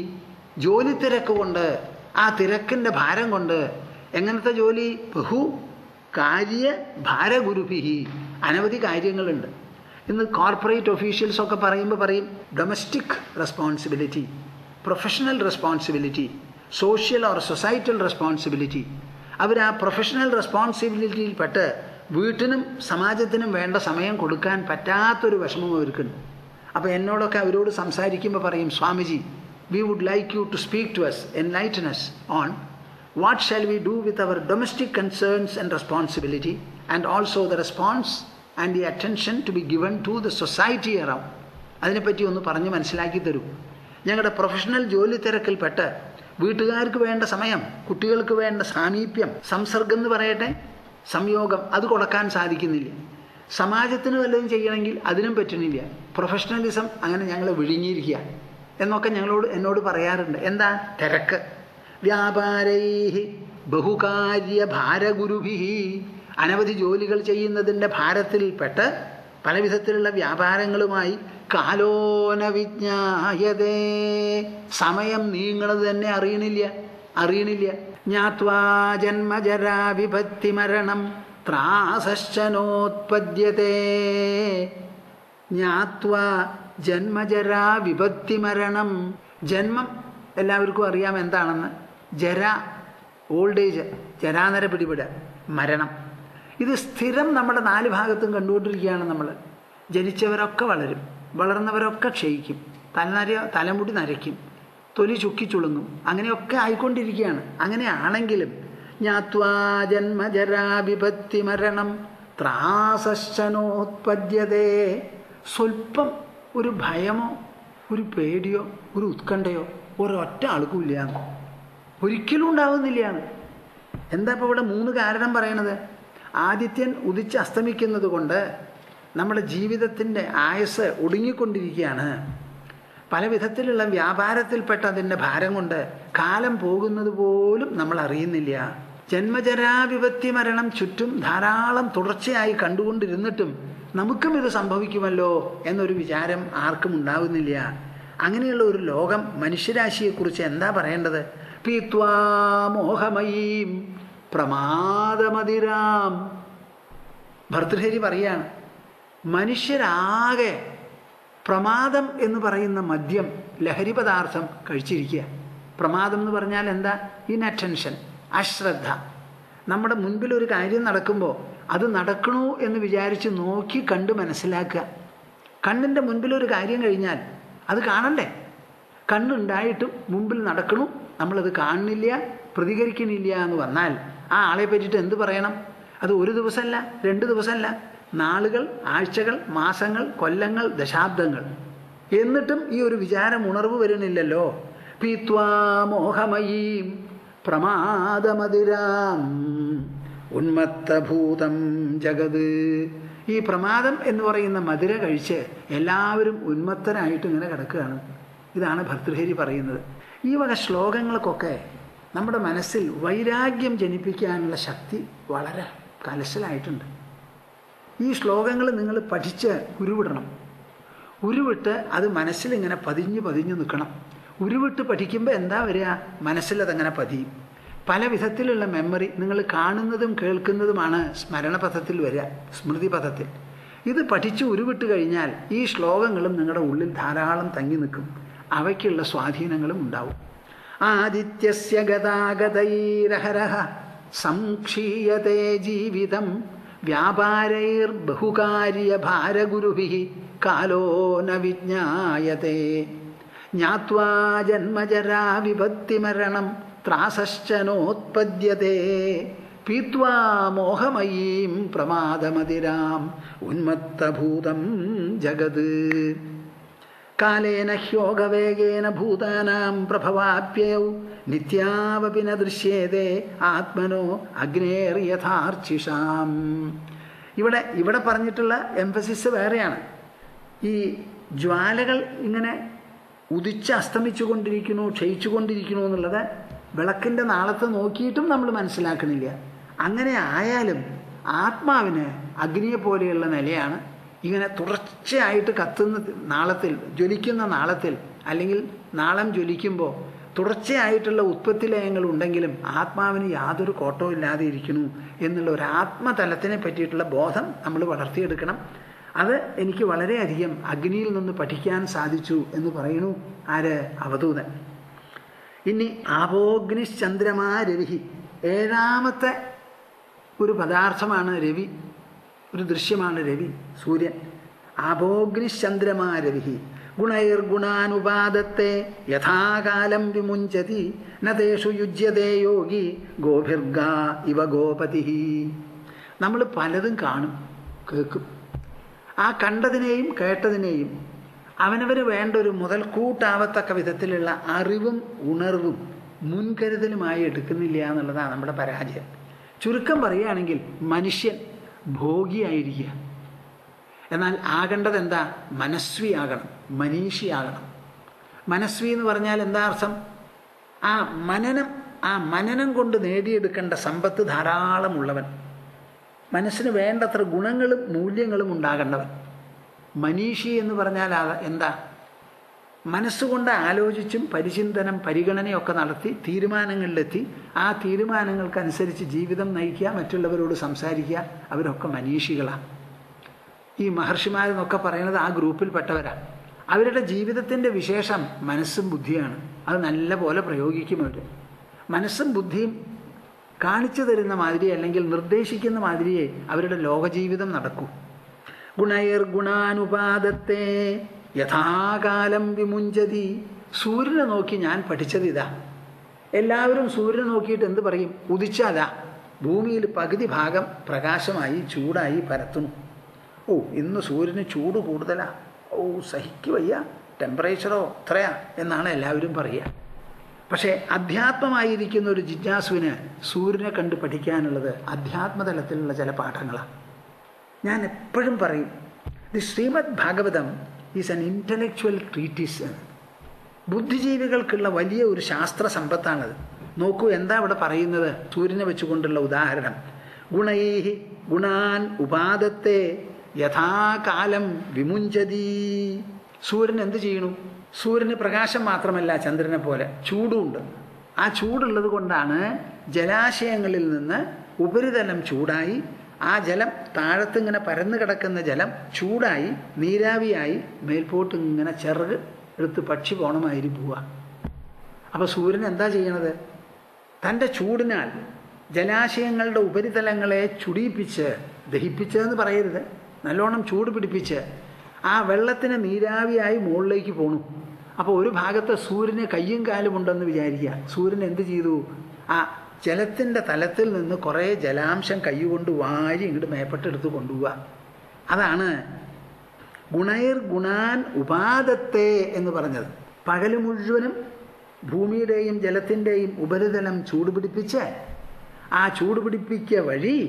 ജോലി തിരക്ക് കൊണ്ട് ആ തിരക്കിൻ്റെ ഭാരം കൊണ്ട് എങ്ങനത്തെ ജോലി ബഹു കാര്യ ഭാരഗുരുഭി അനവധി കാര്യങ്ങളുണ്ട് ഇന്ന് കോർപ്പറേറ്റ് ഒഫീഷ്യൽസ് ഒക്കെ പറയുമ്പോൾ പറയും domestic responsibility professional responsibility social or societal responsibility അവർ ആ പ്രൊഫഷണൽ റെസ്പോൺസിബിലിറ്റിയിൽപ്പെട്ട് വീട്ടിനും സമാജത്തിനും വേണ്ട സമയം കൊടുക്കാൻ പറ്റാത്തൊരു വിഷമം അവർക്കുണ്ട് അപ്പോൾ എന്നോടൊക്കെ അവരോട് സംസാരിക്കുമ്പോൾ പറയും Swamiji we would like you to speak to us enlighten us on what shall we do with our domestic concerns and responsibility and also the response and the attention to be given to the society around അതിനെപ്പറ്റി ഒന്ന് പറഞ്ഞ് മനസ്സിലാക്കി തരൂ ഞങ്ങളുടെ professional ജോലി തിരക്കിൽപ്പെട്ട് വീട്ടുകാർക്ക് വേണ്ട സമയം കുട്ടികൾക്ക് വേണ്ട സാമീപ്യം സംസർഗം എന്ന് പറയട്ടെ സംയോഗം അത് കൊടുക്കാൻ സാധിക്കുന്നില്ല സമാജത്തിന് വല്ലതും ചെയ്യണമെങ്കിൽ അതിനും പറ്റുന്നില്ല പ്രൊഫഷണലിസം അങ്ങനെ ഞങ്ങളെ വിഴുങ്ങിയിരിക്കുക എന്നൊക്കെ ഞങ്ങളോട് എന്നോട് പറയാറുണ്ട് എന്താ തിരക്ക് വ്യാപാരൈ ബഹുകാര്യ ഭാരഗുരുഭി അനവധി ജോലികൾ ചെയ്യുന്നതിൻ്റെ ഭാരത്തിൽപ്പെട്ട് പല വിധത്തിലുള്ള വ്യാപാരങ്ങളുമായി കാലോന വിജ്ഞായതേ സമയം നീങ്ങണത് തന്നെ അറിയണില്ല അറിയണില്ല ജ്ഞാത്വാ ജന്മജരാ വിപത്തി മരണം ത്രാസശ്ചനോത്പദ്യത്തെ ജ്ഞാത്വാ ജന്മജരാ വിപത്തി മരണം ജന്മം എല്ലാവർക്കും അറിയാം എന്താണെന്ന് ജര ഓൾഡ് ഏജ് ജരാനര പിടിപെടുക മരണം ഇത് സ്ഥിരം നമ്മുടെ നാല് ഭാഗത്തും കണ്ടുകൊണ്ടിരിക്കുകയാണ് നമ്മൾ ജനിച്ചവരൊക്കെ വളരും വളർന്നവരൊക്കെ ക്ഷയിക്കും തലനര തലമുടി നരയ്ക്കും തൊലി ചുക്കിച്ചുളുങ്ങും അങ്ങനെയൊക്കെ ആയിക്കൊണ്ടിരിക്കുകയാണ് അങ്ങനെയാണെങ്കിലും ജ്ഞാത്വാ ജന്മജരാ വിപത്തി മരണം ത്രാസശ്ചനോത്പദ്യതേ സ്വല്പം ഒരു ഭയമോ ഒരു പേടിയോ ഒരു ഉത്കണ്ഠയോ ഒരൊറ്റ ആൾക്കും ഇല്ല ഒരിക്കലും ഉണ്ടാവുന്നില്ല എന്താ ഇപ്പോൾ ഇവിടെ മൂന്ന് കാരണം പറയണത് ആദിത്യൻ ഉദിച്ച് അസ്തമിക്കുന്നത് കൊണ്ട് നമ്മുടെ ജീവിതത്തിൻ്റെ ആയുസ് ഒടുങ്ങിക്കൊണ്ടിരിക്കുകയാണ് പല വിധത്തിലുള്ള വ്യാപാരത്തിൽപ്പെട്ട അതിൻ്റെ ഭാരം കൊണ്ട് കാലം പോകുന്നത് പോലും നമ്മൾ അറിയുന്നില്ല ജന്മജരാവിപത്തി മരണം ചുറ്റും ധാരാളം തുടർച്ചയായി കണ്ടുകൊണ്ടിരുന്നിട്ടും നമുക്കും ഇത് സംഭവിക്കുമല്ലോ എന്നൊരു വിചാരം ആർക്കും ഉണ്ടാകുന്നില്ല അങ്ങനെയുള്ള ഒരു ലോകം മനുഷ്യരാശിയെക്കുറിച്ച് എന്താ പറയേണ്ടത് പീത്വാ മോഹമയീം പ്രമാദമതിരാം ഭർതൃഹരി പറയാണ് മനുഷ്യരാകെ പ്രമാദം എന്ന് പറയുന്ന മദ്യം ലഹരി പദാർത്ഥം കഴിച്ചിരിക്കുക പ്രമാദം എന്ന് പറഞ്ഞാൽ എന്താ ഇൻഅറ്റൻഷൻ അശ്രദ്ധ നമ്മുടെ മുൻപിൽ ഒരു കാര്യം നടക്കുമ്പോൾ അത് നടക്കണു എന്ന് വിചാരിച്ച് നോക്കി കണ്ട് മനസ്സിലാക്കുക കണ്ണിൻ്റെ മുൻപിൽ ഒരു കാര്യം കഴിഞ്ഞാൽ അത് കാണണ്ടേ കണ്ണുണ്ടായിട്ടും മുമ്പിൽ നടക്കണു നമ്മളത് കാണുന്നില്ല പ്രതികരിക്കുന്നില്ല എന്ന് വന്നാൽ ആ ആളെ പറ്റിയിട്ട് എന്ത് പറയണം അത് ഒരു ദിവസമല്ല രണ്ട് ദിവസമല്ല നാളുകൾ ആഴ്ചകൾ മാസങ്ങൾ കൊല്ലങ്ങൾ ദശാബ്ദങ്ങൾ എന്നിട്ടും ഈ ഒരു വിചാരം ഉണർവ് വരുന്നില്ലല്ലോ പീത്വാ മോഹമയീം പ്രമാദമതിരാം ഉന്മത്തഭൂതം ജഗത് ഈ പ്രമാദം എന്ന് പറയുന്ന മധുര കഴിച്ച് എല്ലാവരും ഉന്മത്തനായിട്ട് ഇങ്ങനെ കിടക്കുകയാണ് ഇതാണ് ഭർതൃഹരി പറയുന്നത് ഈ വക ശ്ലോകങ്ങൾക്കൊക്കെ നമ്മുടെ മനസ്സിൽ വൈരാഗ്യം ജനിപ്പിക്കാനുള്ള ശക്തി വളരെ കലശലായിട്ടുണ്ട് ഈ ശ്ലോകങ്ങൾ നിങ്ങൾ പഠിച്ച് ഉരുവിടണം ഉരുവിട്ട് അത് മനസ്സിലിങ്ങനെ പതിഞ്ഞു പതിഞ്ഞു നിൽക്കണം ഉരുവിട്ട് പഠിക്കുമ്പോൾ എന്താ വരിക മനസ്സിലതങ്ങനെ പതിയും പല വിധത്തിലുള്ള മെമ്മറി നിങ്ങൾ കാണുന്നതും കേൾക്കുന്നതുമാണ് സ്മരണപഥത്തിൽ വരിക സ്മൃതിപഥത്തിൽ ഇത് പഠിച്ച് ഉരുവിട്ട് കഴിഞ്ഞാൽ ഈ ശ്ലോകങ്ങളും നിങ്ങളുടെ ഉള്ളിൽ ധാരാളം തങ്ങി നിൽക്കും അവയ്ക്കുള്ള സ്വാധീനങ്ങളും ഉണ്ടാവും ആദിത്യസ്യ ഗതാഗതൈരഹരഹ സംക്ഷീയത്തെ ജീവിതം വ്യാപാരൈർബഹുകാര്യ ഭാരഗുരുഭി കാലോ ന വിജ്ഞായത്തെ ജ്ഞാത്വാ ജന്മജരാ വിപത്തിമരണം ത്രാസശ്ചനോത്പദ്യത്തെ പീത്വാ മോഹമയീം പ്രമാദമതിരാം ഉന്മത്തഭൂതം ജഗത് കാലേന ഹ്യോഗവേഗേന ഭൂതാനാം പ്രഭവാപ്യയൗ നിത്യാവപി ന ദൃശ്യേതേ ആത്മനോ അഗ്നേർ യഥാർച്ചിഷാം ഇവിടെ ഇവിടെ പറഞ്ഞിട്ടുള്ള എംഫസിസ് വേറെയാണ് ഈ ജ്വാലകൾ ഇങ്ങനെ ഉദിച്ച് അസ്തമിച്ചു കൊണ്ടിരിക്കുന്നു ക്ഷയിച്ചു കൊണ്ടിരിക്കുന്നു എന്നുള്ളത് വിളക്കിൻ്റെ നാളത്ത് നോക്കിയിട്ടും നമ്മൾ മനസ്സിലാക്കണില്ല അങ്ങനെ ആയാലും ആത്മാവിന് അഗ്നിയെ പോലെയുള്ള നിലയാണ് ഇങ്ങനെ തുടർച്ചയായിട്ട് കത്തുന്ന നാളത്തിൽ ജ്വലിക്കുന്ന നാളത്തിൽ അല്ലെങ്കിൽ നാളം ജ്വലിക്കുമ്പോൾ തുടർച്ചയായിട്ടുള്ള ഉത്പത്തി ലയങ്ങൾ ഉണ്ടെങ്കിലും ആത്മാവിന് യാതൊരു കോട്ടവും ഇല്ലാതെ ഇരിക്കുന്നു എന്നുള്ള ഒരു ആത്മതലത്തിനെ പറ്റിയിട്ടുള്ള ബോധം നമ്മൾ വളർത്തിയെടുക്കണം അത് എനിക്ക് വളരെയധികം അഗ്നിയിൽ നിന്ന് പഠിക്കാൻ സാധിച്ചു എന്ന് പറയുന്നു ആര് അവധൂതൻ ഇനി ആപോഗ്നിശ്ചന്ദ്രമാ രവി ഏഴാമത്തെ ഒരു പദാർത്ഥമാണ് രവി ഒരു ദൃശ്യമാണ് രവി സൂര്യൻ ആപോഗ്നിശ്ചന്ദ്രമാ രവി ഗുണൈർഗുണാനുപാദത്തെ യഥാകാലം വിമുഞ്ചതി നതേഷു യുജ്യതേ യോഗി ഗോഭിർഗ ഇവ ഗോപതി നമ്മൾ പലതും കാണും കേൾക്കും ആ കണ്ടതിനെയും കേട്ടതിനെയും അവനവന് വേണ്ട ഒരു മുതൽക്കൂട്ടാവത്തക്ക വിധത്തിലുള്ള അറിവും ഉണർവും മുൻകരുതലുമായി എടുക്കുന്നില്ല എന്നുള്ളതാണ് നമ്മുടെ പരാജയം ചുരുക്കം പറയുകയാണെങ്കിൽ മനുഷ്യൻ ഭോഗിയായിരിക്കുക എന്നാൽ ആകേണ്ടത് എന്താ മനസ്വിയാകണം മനീഷിയാകണം മനസ്വി എന്ന് പറഞ്ഞാൽ എന്താ അർത്ഥം ആ മനനം ആ മനനം കൊണ്ട് നേടിയെടുക്കേണ്ട സമ്പത്ത് ധാരാളമുള്ളവൻ മനസ്സിന് വേണ്ടത്ര ഗുണങ്ങളും മൂല്യങ്ങളും ഉണ്ടാകേണ്ടവൻ മനീഷി എന്ന് പറഞ്ഞാൽ എന്താ മനസ്സുകൊണ്ട് ആലോചിച്ചും പരിചിന്തനം പരിഗണനയൊക്കെ നടത്തി തീരുമാനങ്ങളിലെത്തി ആ തീരുമാനങ്ങൾക്കനുസരിച്ച് ജീവിതം നയിക്കുക മറ്റുള്ളവരോട് സംസാരിക്കുക അവരൊക്കെ മനീഷികളാണ് ഈ മഹർഷിമാരെന്നൊക്കെ പറയുന്നത് ആ ഗ്രൂപ്പിൽപ്പെട്ടവരാണ് അവരുടെ ജീവിതത്തിൻ്റെ വിശേഷം മനസ്സും ബുദ്ധിയാണ് അത് നല്ല പോലെ പ്രയോഗിക്കും അവർ മനസ്സും ബുദ്ധിയും കാണിച്ചു തരുന്ന മാതിരി അല്ലെങ്കിൽ നിർദ്ദേശിക്കുന്ന മാതിരിയെ അവരുടെ ലോകജീവിതം നടക്കൂ ഗുണയർ ഗുണാനുപാദത്തെ യഥാകാലം വിമുഞ്ചതി സൂര്യനെ നോക്കി ഞാൻ പഠിച്ചത് ഇതാ എല്ലാവരും സൂര്യനെ നോക്കിയിട്ട് എന്ത് പറയും ഉദിച്ചാലാ ഭൂമിയിൽ പകുതി ഭാഗം പ്രകാശമായി ചൂടായി പരത്തുന്നു ഓ ഇന്ന് സൂര്യന് ചൂട് കൂടുതലാ ഓ സഹിക്ക് വയ്യ ടെമ്പറേച്ചറോ എത്രയാ എന്നാണ് എല്ലാവരും പറയുക പക്ഷേ അധ്യാത്മമായിരിക്കുന്ന ഒരു ജിജ്ഞാസുവിന് സൂര്യനെ കണ്ട് പഠിക്കാനുള്ളത് അധ്യാത്മതലത്തിലുള്ള ചില പാഠങ്ങളാണ് ഞാൻ എപ്പോഴും പറയും the Shrimad Bhagavatam is an intellectual treatise ബുദ്ധിജീവികൾക്കുള്ള വലിയ ഒരു ശാസ്ത്ര സമ്പത്താണത് നോക്കൂ എന്താ ഇവിടെ പറയുന്നത് സൂര്യനെ വെച്ചുകൊണ്ടുള്ള ഉദാഹരണം ഗുണൈഹി ഗുണാൻ ഉപാദത്തെ യഥാകാലം വിമുഞ്ചതി സൂര്യൻ എന്ത് ചെയ്യണു സൂര്യന് പ്രകാശം മാത്രമല്ല ചന്ദ്രനെ പോലെ ചൂടുമുണ്ട് ആ ചൂടുള്ളത് കൊണ്ടാണ് ജലാശയങ്ങളിൽ നിന്ന് ഉപരിതലം ചൂടായി ആ ജലം താഴത്തിങ്ങനെ പരന്നു കിടക്കുന്ന ജലം ചൂടായി നീരാവിയായി മേൽപോട്ട് ഇങ്ങനെ ചിറക് എടുത്ത് പക്ഷി പോണമാതിരി പോവുക അപ്പോൾ സൂര്യൻ എന്താ ചെയ്യണത് തൻ്റെ ചൂടിനാൽ ജലാശയങ്ങളുടെ ഉപരിതലങ്ങളെ ചുടിയിപ്പിച്ച് ദഹിപ്പിച്ചതെന്ന് പറയരുത് നല്ലോണം ചൂട് പിടിപ്പിച്ച് ആ വെള്ളത്തിന് നീരാവിയായി മുകളിലേക്ക് പോണു അപ്പോൾ ഒരു ഭാഗത്ത് സൂര്യന് കയ്യും കാലും ഉണ്ടെന്ന് വിചാരിക്കുക സൂര്യൻ എന്ത് ചെയ്തു ആ ജലത്തിൻ്റെ തലത്തിൽ നിന്ന് കുറേ ജലാംശം കൈകൊണ്ട് വാരി ഇങ്ങോട്ട് മേപ്പെട്ടെടുത്ത് കൊണ്ടുപോവുക അതാണ് ഗുണൈർ ഗുണാൻ ഉപാദത്തെ എന്ന് പറഞ്ഞത് പകൽ മുഴുവനും ഭൂമിയുടെയും ജലത്തിൻ്റെയും ഉപരിതലം ചൂടുപിടിപ്പിച്ച് ആ ചൂടുപിടിപ്പിക്കുക വഴി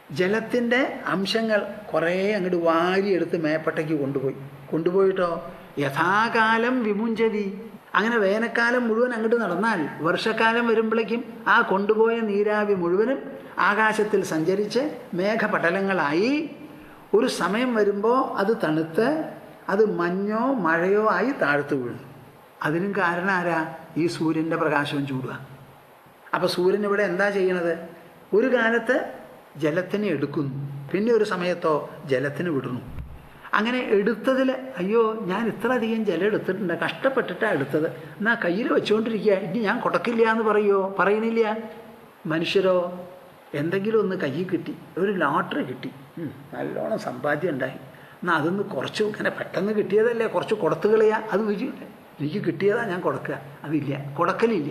ജലത്തിൻ്റെ അംശങ്ങൾ കുറേ അങ്ങോട്ട് വാരിയെടുത്ത് മേപ്പട്ടയ്ക്ക് കൊണ്ടുപോയി കൊണ്ടുപോയിട്ടോ യഥാകാലം വിമുഞ്ചതി അങ്ങനെ വേനൽക്കാലം മുഴുവൻ അങ്ങോട്ട് നടന്നാൽ വർഷക്കാലം വരുമ്പോഴേക്കും ആ കൊണ്ടുപോയ നീരാവി മുഴുവനും ആകാശത്തിൽ സഞ്ചരിച്ച് മേഘപടലങ്ങളായി ഒരു സമയം വരുമ്പോൾ അത് തണുത്ത് അത് മഞ്ഞോ മഴയോ ആയി താഴ്ത്തു വീഴുന്നു അതിനും കാരണം ആരാ ഈ സൂര്യൻ്റെ പ്രകാശവും ചൂടുക അപ്പോൾ സൂര്യൻ ഇവിടെ എന്താ ചെയ്യണത് ഒരു കാലത്ത് ജലത്തിന് എടുക്കുന്നു പിന്നെ ഒരു സമയത്തോ ജലത്തിന് വിടുന്നു അങ്ങനെ എടുത്തതിൽ അയ്യോ ഞാൻ ഇത്ര അധികം ജലം എടുത്തിട്ടുണ്ട് കഷ്ടപ്പെട്ടിട്ടാണ് എടുത്തത് എന്നാ കയ്യിൽ വെച്ചുകൊണ്ടിരിക്കുക ഇനി ഞാൻ കൊടുക്കില്ല എന്ന് പറയുമോ പറയണില്ല മനുഷ്യരോ എന്തെങ്കിലും ഒന്ന് കയ്യിൽ കിട്ടി ഒരു ലോട്ടറി കിട്ടി ഉം, നല്ലോണം സമ്പാദ്യം ഉണ്ടായി എന്നാൽ അതൊന്ന് കുറച്ച് ഇങ്ങനെ പെട്ടെന്ന് കിട്ടിയതല്ലേ കുറച്ച് കൊടുത്തു കളയാ അത് വിജി എനിക്ക് കിട്ടിയതാ ഞാൻ കൊടുക്കുക അതില്ല കൊടുക്കലില്ല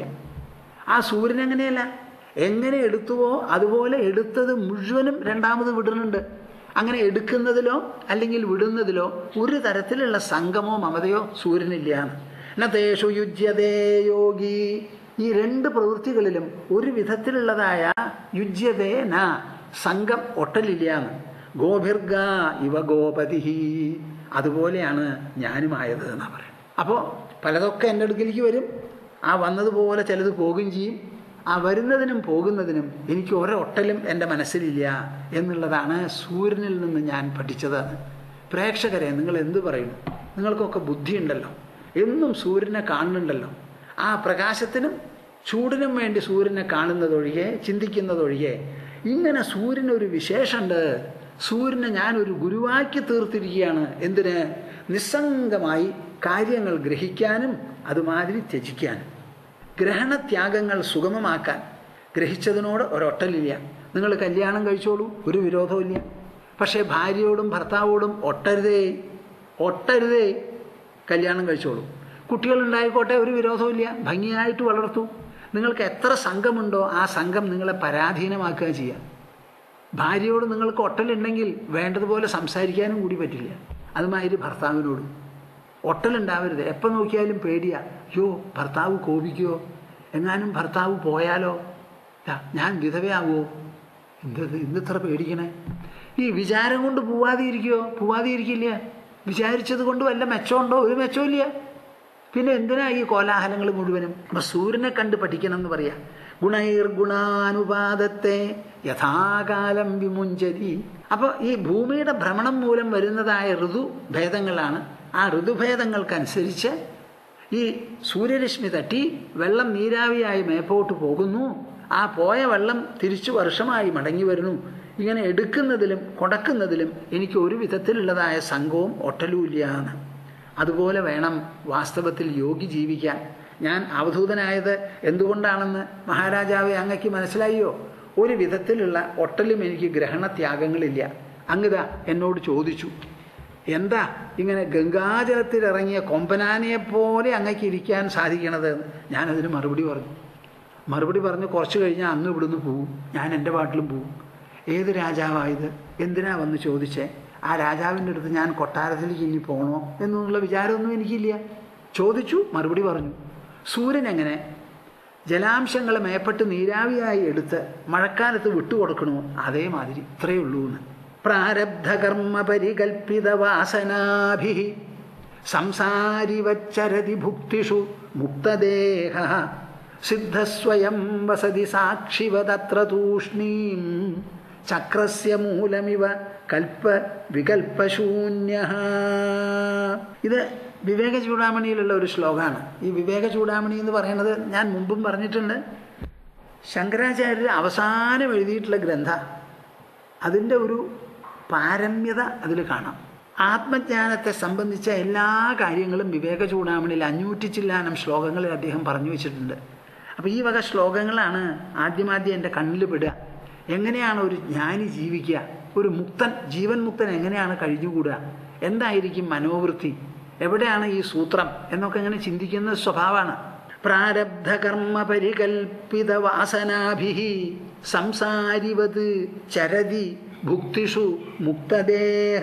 ആ സൂര്യൻ എങ്ങനെയല്ല എങ്ങനെ എടുത്തുവോ അതുപോലെ എടുത്തത് മുഴുവനും രണ്ടാമത് വിടുന്നുണ്ട് അങ്ങനെ എടുക്കുന്നതിലോ അല്ലെങ്കിൽ വിടുന്നതിലോ ഒരു തരത്തിലുള്ള സംഗമോ മമതയോ സൂര്യനില്ലാണ് നതേഷു യുജ്യതേ യോഗി ഈ രണ്ട് പ്രവൃത്തികളിലും ഒരു വിധത്തിലുള്ളതായ യുജ്യതേ ന സംഘം ഒട്ടലില്ലാന്ന് ഗോഭിർഗ ഇവ ഗോപതി അതുപോലെയാണ് ഞാനുമായത് എന്നാ പറയുന്നത് അപ്പോൾ പലതൊക്കെ എൻ്റെ അടുക്കിലേക്ക് വരും ആ വന്നതുപോലെ ചിലത് പോകുകയും ചെയ്യും ആ വരുന്നതിനും പോകുന്നതിനും എനിക്ക് ഒരൊട്ടലും എൻ്റെ മനസ്സിലില്ല എന്നുള്ളതാണ് സൂര്യനിൽ നിന്ന് ഞാൻ പഠിച്ചത് പ്രേക്ഷകരെ നിങ്ങൾ എന്തു പറയുന്നു നിങ്ങൾക്കൊക്കെ ബുദ്ധിയുണ്ടല്ലോ എന്നും സൂര്യനെ കാണുന്നുണ്ടല്ലോ ആ പ്രകാശത്തിനും ചൂടിനും വേണ്ടി സൂര്യനെ കാണുന്നതൊഴികെ ചിന്തിക്കുന്നതൊഴികെ ഇങ്ങനെ സൂര്യനൊരു വിശേഷമുണ്ട് സൂര്യനെ ഞാനൊരു ഗുരുവാക്കി തീർത്തിരിക്കുകയാണ് എന്തിന് നിസ്സംഗമായി കാര്യങ്ങൾ ഗ്രഹിക്കാനും അതുമാതിരി ത്യജിക്കാനും ഗ്രഹണത്യാഗങ്ങൾ സുഗമമാക്കാൻ ഗ്രഹിച്ചതിനോട് ഒരൊട്ടലില്ല നിങ്ങൾ കല്യാണം കഴിച്ചോളൂ ഒരു വിരോധമില്ല പക്ഷേ ഭാര്യയോടും ഭർത്താവോടും ഒട്ടരുതേ ഒട്ടരുതേ കല്യാണം കഴിച്ചോളൂ കുട്ടികളുണ്ടായിക്കോട്ടെ ഒരു വിരോധമില്ല ഭംഗിയായിട്ട് വളർത്തു നിങ്ങൾക്ക് എത്ര സംഘമുണ്ടോ ആ സംഘം നിങ്ങളെ പരാധീനമാക്കുക ചെയ്യുക ഭാര്യയോട് നിങ്ങൾക്ക് ഒട്ടലുണ്ടെങ്കിൽ വേണ്ടതുപോലെ സംസാരിക്കാനും കൂടി പറ്റില്ല അതുമാതിരി ഭർത്താവിനോടും ഒട്ടലുണ്ടാവരുത് എപ്പോൾ നോക്കിയാലും പേടിയാ അയ്യോ ഭർത്താവ് കോപിക്കുമോ എങ്ങാനും ഭർത്താവ് പോയാലോ ദാ, ഞാൻ വിധവയാവോ എന്തത് ഇന്നിത്ര പേടിക്കണേ ഈ വിചാരം കൊണ്ട് പോവാതെ ഇരിക്കുമോ പോവാതെ ഇരിക്കില്ല വിചാരിച്ചത് കൊണ്ട് വല്ല മെച്ചമുണ്ടോ ഒരു മെച്ചമില്ല പിന്നെ എന്തിനാ ഈ കോലാഹലങ്ങൾ മുഴുവനും അപ്പൊ സൂര്യനെ കണ്ട് പഠിക്കണം എന്ന് പറയാ ഗുണൈർ ഗുണാനുപാതത്തെ യഥാകാലം വിമുഞ്ചരി അപ്പോൾ ഈ ഭൂമിയുടെ ഭ്രമണം മൂലം വരുന്നതായ ഋതുഭേദങ്ങളാണ് ആ ഋതുഭേദങ്ങൾക്കനുസരിച്ച് ഈ സൂര്യരശ്മി തട്ടി വെള്ളം നീരാവിയായി മേപ്പോട്ട് പോകുന്നു ആ പോയ വെള്ളം തിരിച്ചു വർഷമായി മടങ്ങി വരുന്നു ഇങ്ങനെ എടുക്കുന്നതിലും കൊടക്കുന്നതിലും എനിക്ക് ഒരു വിധത്തിലുള്ളതായ സംഘവും ഒട്ടലുമില്ല എന്ന് അതുപോലെ വേണം വാസ്തവത്തിൽ യോഗി ജീവിക്കാൻ ഞാൻ അവധൂതനായത് എന്തുകൊണ്ടാണെന്ന് മഹാരാജാവെ അങ്ങക്ക് മനസ്സിലായോ ഒരു വിധത്തിലുള്ള ഒട്ടലും എനിക്ക് ഗ്രഹണത്യാഗങ്ങളില്ല അങ്ങിതാ എന്നോട് ചോദിച്ചു എന്താ ഇങ്ങനെ ഗംഗാജലത്തിലിറങ്ങിയ കൊമ്പനാനയെ പോലെ അങ്ങക്ക് ഇരിക്കാൻ സാധിക്കണത് എന്ന് ഞാനതിന് മറുപടി പറഞ്ഞു മറുപടി പറഞ്ഞ് കുറച്ച് കഴിഞ്ഞാൽ അന്ന് ഇവിടുന്ന് പോവും ഞാൻ എൻ്റെ പാട്ടിലും പോവും ഏത് രാജാവായത് എന്തിനാ വന്ന് ചോദിച്ചേ ആ രാജാവിൻ്റെ അടുത്ത് ഞാൻ കൊട്ടാരത്തിലേക്ക് ഇനി പോകണോ എന്നുള്ള വിചാരമൊന്നും എനിക്കില്ല ചോദിച്ചു മറുപടി പറഞ്ഞു സൂര്യൻ എങ്ങനെ ജലാംശങ്ങൾ മേപ്പെട്ട് നീരാവിയായി എടുത്ത് മഴക്കാലത്ത് വിട്ടുകൊടുക്കണോ അതേമാതിരി ഇത്രയേ ഉള്ളൂ എന്ന് പ്രാരബ്ധകർമ്മ പരികൽപ്പിത വാസനാഭി സംസാരിവച്ചരതി ഭുക്തിഷു മുക്തദേഹ സിദ്ധസ്വയം വസതി സാക്ഷിവതത്ര തൂഷ്ണീം ചക്രസ്യ മൂലമിവ കൽപ്പ വികൽപ്പശൂന്യ ഇത് വിവേക ചൂടാമണിയിലുള്ള ഒരു ശ്ലോകമാണ് ഈ വിവേക ചൂടാമണി എന്ന് പറയുന്നത് ഞാൻ മുമ്പും പറഞ്ഞിട്ടുണ്ട് ശങ്കരാചാര്യർ അവസാനം എഴുതിയിട്ടുള്ള ഗ്രന്ഥ അതിൻ്റെ ഒരു പാരമ്യത അതിൽ കാണാം ആത്മജ്ഞാനത്തെ സംബന്ധിച്ച എല്ലാ കാര്യങ്ങളും വിവേക ചൂടാമണിയിൽ അഞ്ഞൂറ്റി ചില്ലാനം ശ്ലോകങ്ങളിൽ അദ്ദേഹം പറഞ്ഞു വെച്ചിട്ടുണ്ട് അപ്പോൾ ഈ വക ശ്ലോകങ്ങളാണ് ആദ്യമാദ്യം എൻ്റെ കണ്ണിൽ പെടുക എങ്ങനെയാണ് ഒരു ജ്ഞാനി ജീവിക്കുക ഒരു മുക്തൻ ജീവൻ മുക്തൻ എങ്ങനെയാണ് കഴിഞ്ഞുകൂടുക എന്തായിരിക്കും മനോവൃത്തി എവിടെയാണ് ഈ സൂത്രം എന്നൊക്കെ ഇങ്ങനെ ചിന്തിക്കുന്ന സ്വഭാവമാണ് പ്രാരബ്ധകർമ്മ പരികൽപ്പിത വാസനാഭി സംസാരിവത് ചരതി ഭുക്തിഷു മുക്തദേഹ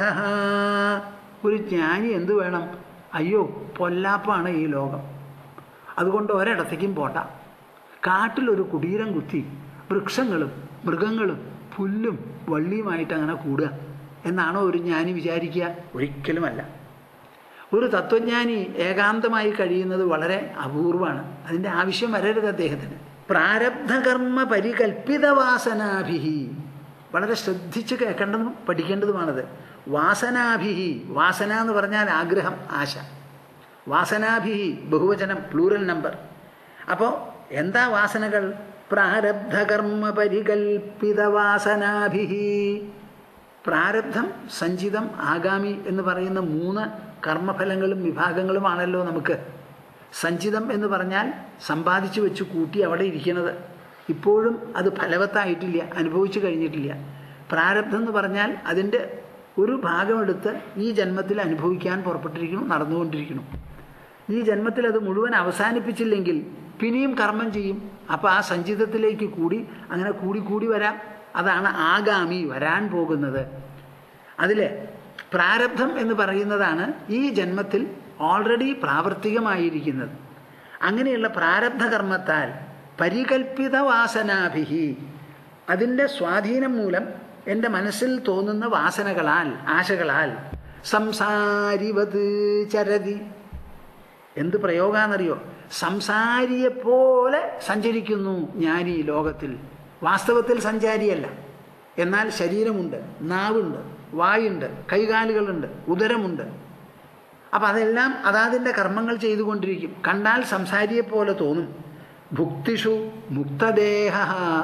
ഒരു ജ്ഞാനി എന്ത് വേണം അയ്യോ പൊല്ലാപ്പാണ് ഈ ലോകം അതുകൊണ്ട് ഒരിടത്തേക്കും പോണ്ട കാട്ടിലൊരു കുടീരം കുത്തി വൃക്ഷങ്ങളും മൃഗങ്ങളും പുല്ലും വള്ളിയുമായിട്ട് അങ്ങനെ കൂടുക എന്നാണോ ഒരു ജ്ഞാനി വിചാരിക്കുക ഒരിക്കലുമല്ല ഒരു തത്വജ്ഞാനി ഏകാന്തമായി കഴിയുന്നത് വളരെ അപൂർവമാണ് അതിൻ്റെ ആവശ്യം വരരുത് അദ്ദേഹത്തിന് പ്രാരബ്ധകർമ്മ പരികൽപ്പിത വാസനാഭിഹി വളരെ ശ്രദ്ധിച്ച് കേൾക്കേണ്ടതും പഠിക്കേണ്ടതുമാണത് വാസനാഭിഹി വാസന എന്ന് പറഞ്ഞാൽ ആഗ്രഹം ആശ വാസനാഭിഹി ബഹുവചനം പ്ലൂറൽ നമ്പർ അപ്പോൾ എന്താ വാസനകൾ പ്രാരബ്ധകർമ്മ പരികൽപ്പിത വാസനാഭിഹി പ്രാരബ്ധം സഞ്ചിതം ആഗാമി എന്ന് പറയുന്ന മൂന്ന് കർമ്മഫലങ്ങളും വിഭാഗങ്ങളുമാണല്ലോ നമുക്ക് സഞ്ചിതം എന്ന് പറഞ്ഞാൽ സമ്പാദിച്ചു വെച്ച് കൂട്ടി അവിടെ ഇരിക്കുന്നത് ഇപ്പോഴും അത് ഫലവത്തായിട്ടില്ല അനുഭവിച്ചു കഴിഞ്ഞിട്ടില്ല പ്രാരബ്ധം എന്ന് പറഞ്ഞാൽ അതിൻ്റെ ഒരു ഭാഗമെടുത്ത് ഈ ജന്മത്തിൽ അനുഭവിക്കാൻ പുറപ്പെട്ടിരിക്കുന്നു നടന്നുകൊണ്ടിരിക്കുന്നു ഈ ജന്മത്തിൽ അത് മുഴുവൻ അവസാനിപ്പിച്ചില്ലെങ്കിൽ പിന്നെയും കർമ്മം ചെയ്യും അപ്പോൾ ആ സഞ്ചിതത്തിലേക്ക് കൂടി അങ്ങനെ കൂടി കൂടി വരാം അതാണ് ആഗാമി വരാൻ പോകുന്നത് അതിൽ പ്രാരബ്ധം എന്ന് പറയുന്നതാണ് ഈ ജന്മത്തിൽ ഓൾറെഡി പ്രാവർത്തികമായിരിക്കുന്നത് അങ്ങനെയുള്ള പ്രാരബ്ധ കർമ്മത്താൽ പരികൽപ്പിത വാസനാഭിഹി അതിൻ്റെ സ്വാധീനം മൂലം എൻ്റെ മനസ്സിൽ തോന്നുന്ന വാസനകളാൽ ആശകളാൽ സംസാരിവത് ചരതി എന്ത് പ്രയോഗാന്നറിയോ സംസാരിയെപ്പോലെ സഞ്ചരിക്കുന്നു ഞാൻ ഈ ലോകത്തിൽ വാസ്തവത്തിൽ സഞ്ചാരിയല്ല എന്നാൽ ശരീരമുണ്ട് നാവുണ്ട് വായുണ്ട് കൈകാലുകളുണ്ട് ഉദരമുണ്ട് അപ്പം അതെല്ലാം അതാതിൻ്റെ കർമ്മങ്ങൾ ചെയ്തുകൊണ്ടിരിക്കും കണ്ടാൽ സംസാരിയെപ്പോലെ തോന്നും ഭുക്തിഷു മുക്തദേഹ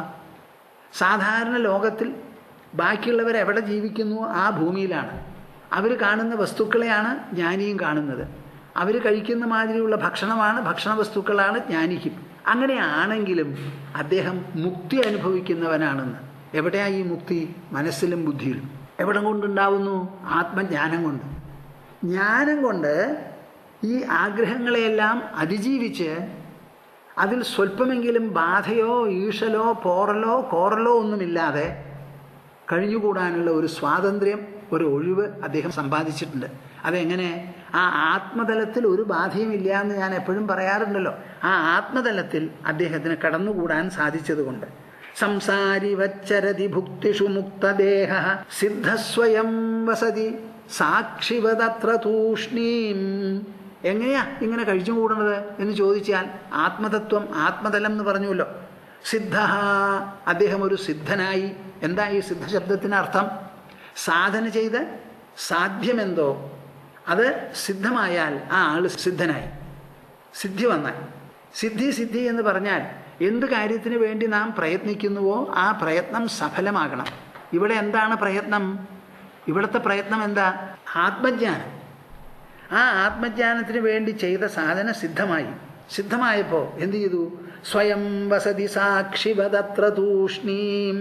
സാധാരണ ലോകത്തിൽ ബാക്കിയുള്ളവർ എവിടെ ജീവിക്കുന്നു ആ ഭൂമിയിലാണ് അവർ കാണുന്ന വസ്തുക്കളെയാണ് ജ്ഞാനിയും കാണുന്നത് അവർ കഴിക്കുന്ന മാതിരിയുള്ള ഭക്ഷണമാണ് ഭക്ഷണ വസ്തുക്കളാണ് ജ്ഞാനിക്കും അങ്ങനെയാണെങ്കിലും അദ്ദേഹം മുക്തി അനുഭവിക്കുന്നവനാണെന്ന് എവിടെയാ ഈ മുക്തി മനസ്സിലും ബുദ്ധിയിലും എവിടെ കൊണ്ടുണ്ടാവുന്നു ആത്മജ്ഞാനം കൊണ്ട് ജ്ഞാനം കൊണ്ട് ഈ ആഗ്രഹങ്ങളെയെല്ലാം അതിജീവിച്ച് അതിൽ സ്വല്പമെങ്കിലും ബാധയോ ഈഷലോ പോറലോ കോറലോ ഒന്നുമില്ലാതെ കഴിഞ്ഞുകൂടാനുള്ള ഒരു സ്വാതന്ത്ര്യം ഒരു ഒഴിവ് അദ്ദേഹം സമ്പാദിച്ചിട്ടുണ്ട് അതെങ്ങനെ ആ ആത്മതലത്തിൽ ഒരു ബാധയും ഇല്ല എന്ന് ഞാൻ എപ്പോഴും പറയാറുണ്ടല്ലോ ആ ആത്മതലത്തിൽ അദ്ദേഹത്തിന് കടന്നുകൂടാൻ സാധിച്ചതുകൊണ്ട് സംസാരി വച്ചരതി ഭുക്തിഷു മുക്തദേഹ സിദ്ധസ്വയം വസതി സാക്ഷിവതത്ര തൂഷ്ണീം എങ്ങനെയാ ഇങ്ങനെ കഴിച്ചുകൂടുന്നത് എന്ന് ചോദിച്ചാൽ ആത്മതത്വം ആത്മതലം എന്ന് പറഞ്ഞുവല്ലോ സിദ്ധ അദ്ദേഹം ഒരു സിദ്ധനായി എന്താ ഈ സിദ്ധശബ്ദത്തിന് അർത്ഥം സാധന ചെയ്ത് സാധ്യമെന്തോ അത് സിദ്ധമായാൽ ആ ആള് സിദ്ധനായി സിദ്ധി വന്നാൽ സിദ്ധി സിദ്ധി എന്ന് പറഞ്ഞാൽ എന്ത് കാര്യത്തിന് വേണ്ടി നാം പ്രയത്നിക്കുന്നുവോ ആ പ്രയത്നം സഫലമാകണം ഇവിടെ എന്താണ് പ്രയത്നം ഇവിടുത്തെ പ്രയത്നം എന്താ ആത്മജ്ഞാനം ആ ആത്മജ്ഞാനത്തിന് വേണ്ടി ചെയ്ത സാധന സിദ്ധമായി സിദ്ധമായപ്പോൾ എന്ത് ചെയ്തു സ്വയം വസതി സാക്ഷിവതത്ര തൂഷ്ണീം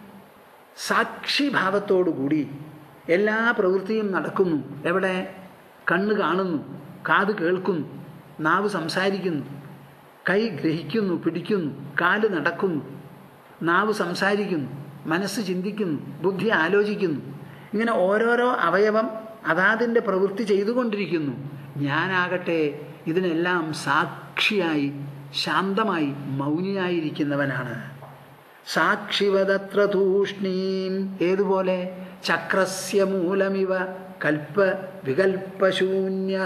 സാക്ഷിഭാവത്തോടുകൂടി എല്ലാ പ്രവൃത്തിയും നടക്കുന്നു എവിടെ കണ്ണ് കാണുന്നു കാത് കേൾക്കുന്നു നാവ് സംസാരിക്കുന്നു കൈ ഗ്രഹിക്കുന്നു പിടിക്കുന്നു കാല് നടക്കുന്നു നാവ് സംസാരിക്കുന്നു മനസ്സ് ചിന്തിക്കുന്നു ബുദ്ധി ആലോചിക്കുന്നു ഇങ്ങനെ ഓരോരോ അവയവം അതാതിൻ്റെ പ്രവൃത്തി ചെയ്തുകൊണ്ടിരിക്കുന്നു ഞാനാകട്ടെ ഇതിനെല്ലാം സാക്ഷിയായി ശാന്തമായി മൗനിയായിരിക്കുന്നവനാണ് സാക്ഷിവതത്ര തൂഷ്ണീം ഏതുപോലെ ചക്രസ്യ മൂലമിവ കൽപ്പ വികൽപ്പശൂന്യ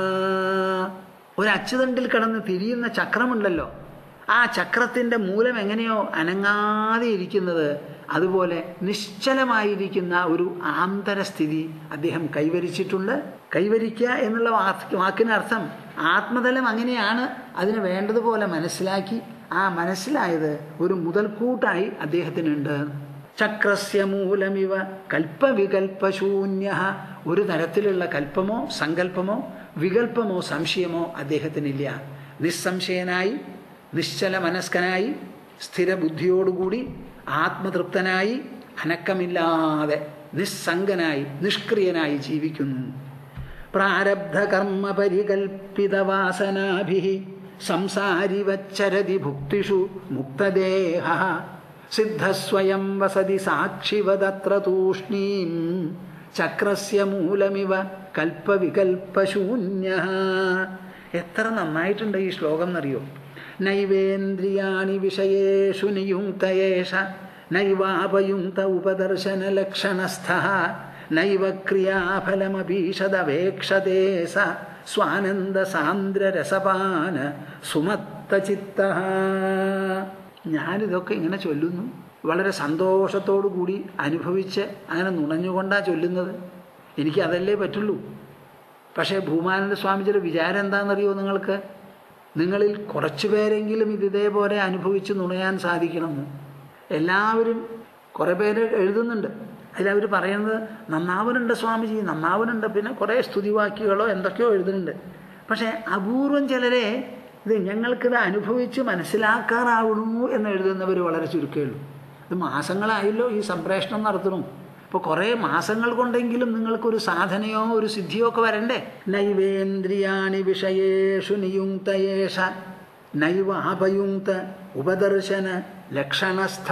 ഒരു അച്ചുതണ്ടിൽ കിടന്ന് തിരിയുന്ന ചക്രമുണ്ടല്ലോ ആ ചക്രത്തിൻ്റെ മൂലം എങ്ങനെയോ അനങ്ങാതെ ഇരിക്കുന്നത് അതുപോലെ നിശ്ചലമായിരിക്കുന്ന ഒരു ആന്തരസ്ഥിതി അദ്ദേഹം കൈവരിച്ചിട്ടുണ്ട് കൈവരിക്കുക എന്നുള്ള വാക്ക് വാക്കിനർത്ഥം ആത്മതലം അങ്ങനെയാണ് അതിന് വേണ്ടതുപോലെ മനസ്സിലാക്കി ആ മനസ്സിലായത് ഒരു മുതൽക്കൂട്ടായി അദ്ദേഹത്തിനുണ്ട് ചക്രസ്യ മൂലമിവ കൽപ്പവികൽപ്പശൂന്യ ഒരു തരത്തിലുള്ള കൽപ്പമോ സങ്കല്പമോ വികല്പമോ സംശയമോ അദ്ദേഹത്തിനില്ല നിസ്സംശയനായി നിശ്ചല മനസ്കനായി സ്ഥിരബുദ്ധിയോടുകൂടി ആത്മതൃപ്തനായി അനക്കമില്ലാതെ നിസ്സംഗനായി നിഷ്ക്രിയനായി ജീവിക്കുന്നു പ്രാരബ്ധകർമ്മ പരികൽപ്പിതവാസനാഭി സംസാരിവച്ചരതി ഭുക്തിഷു മുക്തദേഹ സിദ്ധസ്വയം വസതി സാക്ഷിവതത്ര തൂഷ്ണീം ചക്രസ്യ മൂലമിവ കൽപ്പവികൽപ്പശൂന്യ എത്ര നന്നായിട്ടുണ്ട് ഈ ശ്ലോകം എന്നറിയോ നൈവേന്ദ്രിയാണി വിഷയേഷു നിയുക്തയേഷ നൈവാപയുക്ത ഉപദർശനലക്ഷണസ്ഥ നൈവ ക്രിയാഫലമഭീഷദവേക്ഷതേ സ സ്വാനന്ദ സാന്ദ്ര രസപാന സുമത്ത ചിത്ത ഞാനിതൊക്കെ ഇങ്ങനെ ചൊല്ലുന്നു വളരെ സന്തോഷത്തോടു കൂടി അനുഭവിച്ച് അങ്ങനെ നുണഞ്ഞുകൊണ്ടാ ചൊല്ലുന്നത് എനിക്ക് അതല്ലേ പറ്റുള്ളൂ പക്ഷേ ഭൂമാനന്ദ സ്വാമിജിയുടെ വിചാരം എന്താണെന്നറിയോ നിങ്ങൾക്ക് നിങ്ങളിൽ കുറച്ചു പേരെങ്കിലും ഇത് ഇതേപോലെ അനുഭവിച്ച് നുണയാൻ സാധിക്കണമെന്ന് എല്ലാവരും കുറേ പേര് എഴുതുന്നുണ്ട് അതിലവർ പറയുന്നത് നന്നാവനുണ്ട് സ്വാമിജി നന്നാവനുണ്ട് പിന്നെ കുറേ സ്തുതിവാക്യങ്ങളോ എന്തൊക്കെയോ എഴുതുന്നുണ്ട് പക്ഷേ അപൂർവം ചിലരെ ഇത് ഞങ്ങൾക്കിത് അനുഭവിച്ച് മനസ്സിലാക്കാറാവണു എന്ന് എഴുതുന്നവർ വളരെ ചുരുക്കമേ ഉള്ളൂ ഇത് മാസങ്ങളായല്ലോ ഈ സംപ്രേഷണം നടത്തണം ഇപ്പോൾ കുറേ മാസങ്ങൾ കൊണ്ടെങ്കിലും നിങ്ങൾക്കൊരു സാധനയോ ഒരു സിദ്ധിയോ ഒക്കെ വരണ്ടേ നൈവേന്ദ്രിയാണി വിഷയേഷു നിയുക്തയേഷ നൈവ അപയുക്ത ഉപദർശന ലക്ഷണസ്ഥ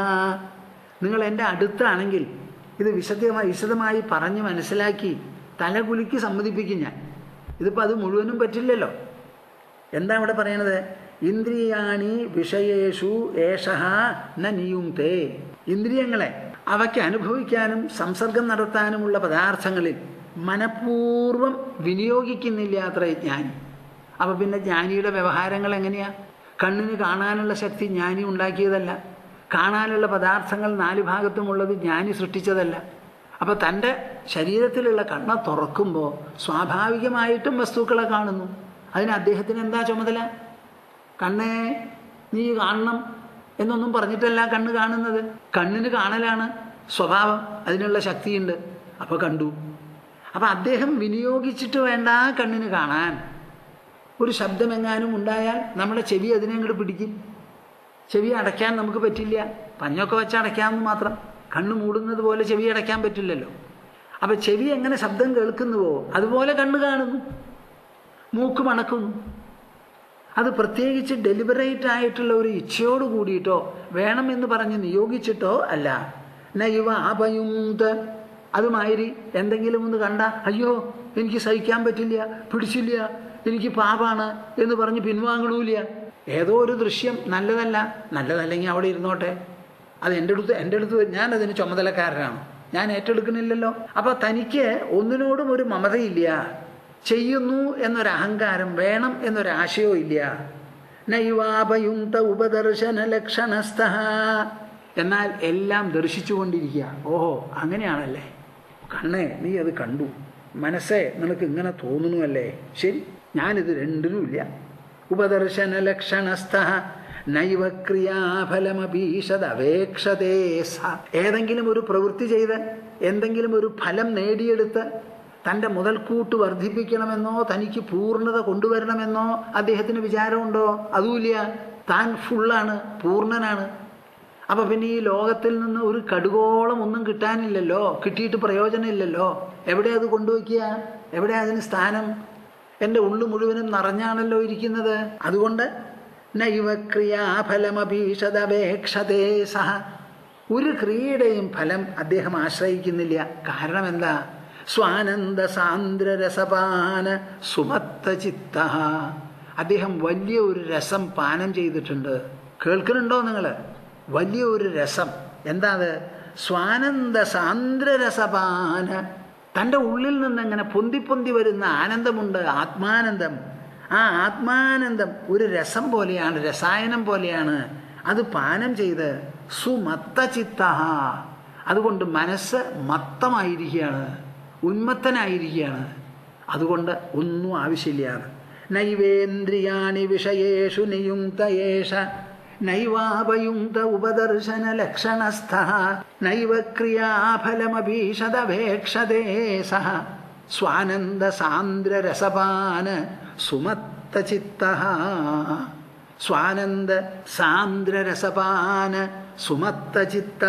നിങ്ങൾ എൻ്റെ അടുത്താണെങ്കിൽ ഇത് വിശദമായി വിശദമായി പറഞ്ഞ് മനസ്സിലാക്കി തലകുലുക്കി സമ്മതിപ്പിക്കും ഞാൻ ഇതിപ്പോൾ അത് മുഴുവനും പറ്റില്ലല്ലോ എന്താ ഇവിടെ പറയണത് ഇന്ദ്രിയാണി വിഷയേഷു ഏഷഹ ന നിയുക്തേ ഇന്ദ്രിയങ്ങളെ അവയ്ക്ക് അനുഭവിക്കാനും സംസർഗം നടത്താനുമുള്ള പദാർത്ഥങ്ങളിൽ മനഃപൂർവ്വം വിനിയോഗിക്കുന്നില്ല അത്രേ ജ്ഞാനി അപ്പം പിന്നെ ജ്ഞാനിയുടെ വ്യവഹാരങ്ങൾ എങ്ങനെയാ കണ്ണിന് കാണാനുള്ള ശക്തി ജ്ഞാനി ഉണ്ടാക്കിയതല്ല കാണാനുള്ള പദാർത്ഥങ്ങൾ നാല് ഭാഗത്തുമുള്ളത് ജ്ഞാനി സൃഷ്ടിച്ചതല്ല അപ്പോൾ തൻ്റെ ശരീരത്തിലുള്ള കണ്ണ തുറക്കുമ്പോൾ സ്വാഭാവികമായിട്ടും വസ്തുക്കളെ കാണുന്നു അതിന് അദ്ദേഹത്തിന് എന്താ ചുമതല കണ്ണേ നീ കാണണം എന്നൊന്നും പറഞ്ഞിട്ടല്ല കണ്ണ് കാണുന്നത് കണ്ണിന് കാണലാണ് സ്വഭാവം അതിനുള്ള ശക്തിയുണ്ട് അപ്പോൾ കണ്ടു അപ്പോൾ അദ്ദേഹം വിനിയോഗിച്ചിട്ട് വേണ്ട കണ്ണിന് കാണാൻ ഒരു ശബ്ദമെങ്ങാനും ഉണ്ടായാൽ നമ്മുടെ ചെവി അതിനെ അങ്ങോട്ട് പിടിക്കും ചെവി അടയ്ക്കാൻ നമുക്ക് പറ്റില്ല പഞ്ഞൊക്കെ വെച്ച് അടയ്ക്കാമെന്ന് മാത്രം കണ്ണ് മൂടുന്നത് പോലെ ചെവി അടയ്ക്കാൻ പറ്റില്ലല്ലോ അപ്പം ചെവി എങ്ങനെ ശബ്ദം കേൾക്കുന്നുവോ അതുപോലെ കണ്ണ് കാണുന്നു മൂക്ക് മണക്കുന്നു അത് പ്രത്യേകിച്ച് ഡെലിബറേറ്റ് ആയിട്ടുള്ള ഒരു ഇച്ഛയോട് കൂടിയിട്ടോ വേണമെന്ന് പറഞ്ഞ് നിയോഗിച്ചിട്ടോ അല്ല നൈവ അപയുന്ത് അതുമാതിരി എന്തെങ്കിലും ഒന്ന് കണ്ട അയ്യോ എനിക്ക് സഹിക്കാൻ പറ്റില്ല പിടിച്ചില്ല എനിക്ക് പാപാണ് എന്ന് പറഞ്ഞ് പിൻവാങ്ങണമില്ല ഏതോ ഒരു ദൃശ്യം നല്ലതല്ല നല്ലതല്ലെങ്കിൽ അവിടെ ഇരുന്നോട്ടെ അത് എൻ്റെ അടുത്ത് എൻ്റെ അടുത്ത് ഞാൻ അതിന് ചുമതലക്കാരനാണ് ഞാൻ ഏറ്റെടുക്കണില്ലല്ലോ അപ്പോൾ തനിക്ക് ഒന്നിനോടും ഒരു മമതയില്ല ചെയ്യുന്നു എന്നൊരു അഹങ്കാരം വേണം എന്നൊരു ആശയവും ഇല്ല നൈവാപയുക്ത ഉപദർശന ലക്ഷണസ്ഥ എന്നാൽ എല്ലാം ദർശിച്ചുകൊണ്ടിരിക്കുക ഓഹോ അങ്ങനെയാണല്ലേ കണ്ണേ നീ അത് കണ്ടു മനസ്സേ നിനക്ക് ഇങ്ങനെ തോന്നുന്നുവല്ലേ ശരി ഞാനിത് രണ്ടിനുമില്ല ഉപദർശന ലക്ഷണസ്ഥ നൈവ ക്രിയാഫലമപീഷതപേക്ഷതേ സ ഏതെങ്കിലും ഒരു പ്രവൃത്തി ചെയ്ത് എന്തെങ്കിലും ഒരു ഫലം നേടിയെടുത്ത് തൻ്റെ മുതൽക്കൂട്ട് വർദ്ധിപ്പിക്കണമെന്നോ തനിക്ക് പൂർണ്ണത കൊണ്ടുവരണമെന്നോ അദ്ദേഹത്തിന് വിചാരമുണ്ടോ അതുമില്ല താൻ ഫുള്ളാണ് പൂർണ്ണനാണ് അപ്പം പിന്നെ ഈ ലോകത്തിൽ നിന്ന് ഒരു കടുകോളം ഒന്നും കിട്ടാനില്ലല്ലോ കിട്ടിയിട്ട് പ്രയോജനമില്ലല്ലോ എവിടെ അത് കൊണ്ടുവയ്ക്കുക എവിടെ അതിന് സ്ഥാനം എൻ്റെ ഉള്ളു മുഴുവനും നിറഞ്ഞാണല്ലോ ഇരിക്കുന്നത് അതുകൊണ്ട് നൈവക്രിയാഫലമപീഷതപേക്ഷതേ സഹ ഒരു ക്രിയയുടെയും ഫലം അദ്ദേഹം ആശ്രയിക്കുന്നില്ല കാരണം എന്താ സ്വാനന്ദ സാന്ദ്ര രസപാന സുമത്ത ചിത്ത അദ്ദേഹം വലിയ ഒരു രസം പാനം ചെയ്തിട്ടുണ്ട് കേൾക്കുന്നുണ്ടോ നിങ്ങൾ വലിയ ഒരു രസം എന്താ അത് സ്വാനന്ദ സാന്ദ്ര രസപാന തൻ്റെ ഉള്ളിൽ നിന്ന് അങ്ങനെ പൊന്തി പൊന്തി വരുന്ന ആനന്ദമുണ്ട് ആത്മാനന്ദം ആ ആത്മാനന്ദം ഒരു രസം പോലെയാണ് രസായനം പോലെയാണ് അത് പാനം ചെയ്ത് സുമത്ത ചിത്ത അതുകൊണ്ട് മനസ്സ് മത്തമായിരിക്കുകയാണ് ഉന്മത്തനായിരിക്കുകയാണ് അതുകൊണ്ട് ഒന്നും ആവശ്യമില്ല നൈവേന്ദ്രിയാണി വിഷയേഷു നിയുക്തയേഷ നൈവാപയുക്ത ഉപദർശന ലക്ഷണസ്ഥ നൈവ ക്രിയാഫലമഭീഷതപേക്ഷതേ സഹ സ്വാനന്ദ സാന്ദ്ര രസപാന സുമത്ത ചിത്ത സ്വാനന്ദ സാന്ദ്ര രസപാന സുമത്ത ചിത്ത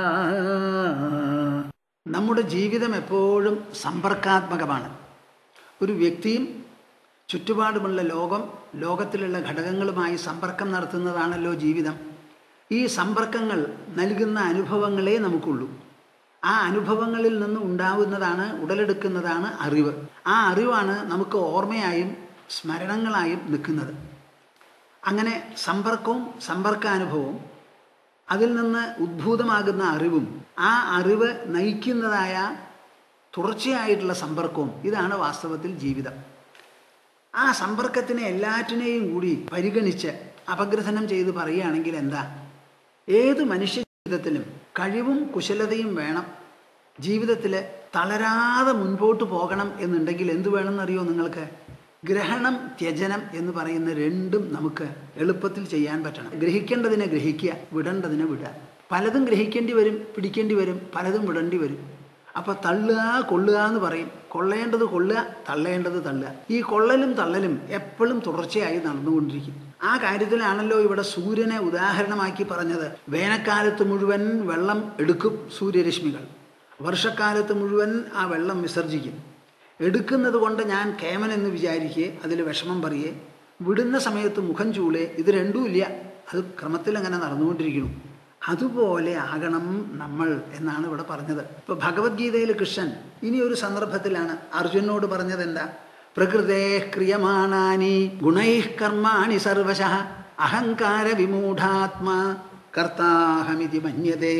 നമ്മുടെ ജീവിതം എപ്പോഴും സമ്പർക്കാത്മകമാണ് ഒരു വ്യക്തിയും ചുറ്റുപാടുമുള്ള ലോകം ലോകത്തിലുള്ള ഘടകങ്ങളുമായി സമ്പർക്കം നടത്തുന്നതാണല്ലോ ജീവിതം ഈ സമ്പർക്കങ്ങൾ നൽകുന്ന അനുഭവങ്ങളെ നമുക്കുള്ളൂ ആ അനുഭവങ്ങളിൽ നിന്ന് ഉണ്ടാവുന്നതാണ് ഉടലെടുക്കുന്നതാണ് അറിവ് ആ അറിവാണ് നമുക്ക് ഓർമ്മയായും സ്മരണങ്ങളായും നിൽക്കുന്നത് അങ്ങനെ സമ്പർക്കവും സമ്പർക്കാനുഭവവും അതിൽ നിന്ന് ഉദ്ഭൂതമാകുന്ന അറിവും ആ അറിവ് നയിക്കുന്നതായ തുടർച്ചയായിട്ടുള്ള സമ്പർക്കവും ഇതാണ് വാസ്തവത്തിൽ ജീവിതം ആ സമ്പർക്കത്തിനെ എല്ലാറ്റിനെയും കൂടി പരിഗണിച്ച് അപഗ്രഥനം ചെയ്ത് പറയുകയാണെങ്കിൽ എന്താ ഏത് മനുഷ്യ ജീവിതത്തിലും കഴിവും കുശലതയും വേണം ജീവിതത്തിൽ തളരാതെ മുൻപോട്ട് പോകണം എന്നുണ്ടെങ്കിൽ എന്ത് വേണമെന്നറിയോ നിങ്ങൾക്ക് ഗ്രഹണം ത്യജനം എന്ന് പറയുന്ന രണ്ടും നമുക്ക് എളുപ്പത്തിൽ ചെയ്യാൻ പറ്റണം ഗ്രഹിക്കേണ്ടതിനെ ഗ്രഹിക്കുക വിടേണ്ടതിനെ വിടുക പലതും ഗ്രഹിക്കേണ്ടി വരും പിടിക്കേണ്ടി വരും പലതും വിടേണ്ടി വരും അപ്പോൾ തള്ളുക കൊള്ളുക എന്ന് പറയും കൊള്ളേണ്ടത് കൊള്ളുക തള്ളേണ്ടത് തള്ളുക ഈ കൊള്ളലും തള്ളലും എപ്പോഴും തുടർച്ചയായി നടന്നുകൊണ്ടിരിക്കും ആ കാര്യത്തിലാണല്ലോ ഇവിടെ സൂര്യനെ ഉദാഹരണമാക്കി പറഞ്ഞത് വേനൽക്കാലത്ത് മുഴുവൻ വെള്ളം എടുക്കും സൂര്യരശ്മികൾ വർഷക്കാലത്ത് മുഴുവൻ ആ വെള്ളം വിസർജിക്കും എടുക്കുന്നത് കൊണ്ട് ഞാൻ കേമൻ എന്ന് വിചാരിക്കേ അതിൽ വിഷമം പറയേ വിടുന്ന സമയത്ത് മുഖം ചൂളേ ഇത് രണ്ടും ഇല്ല അത് ക്രമത്തിൽ അങ്ങനെ നടന്നുകൊണ്ടിരിക്കുന്നു അതുപോലെ ആകണം നമ്മൾ എന്നാണ് ഇവിടെ പറഞ്ഞത് ഇപ്പൊ ഭഗവത്ഗീതയിൽ കൃഷ്ണൻ ഇനി ഒരു സന്ദർഭത്തിലാണ് അർജുനോട് പറഞ്ഞത് എന്താ പ്രകൃതേ ക്രിയമാണാനി ഗുണൈ കർമാണി സർവശ അഹങ്കാര വിമൂഢാത്മാ കർത്താഹമിതി മന്യതേ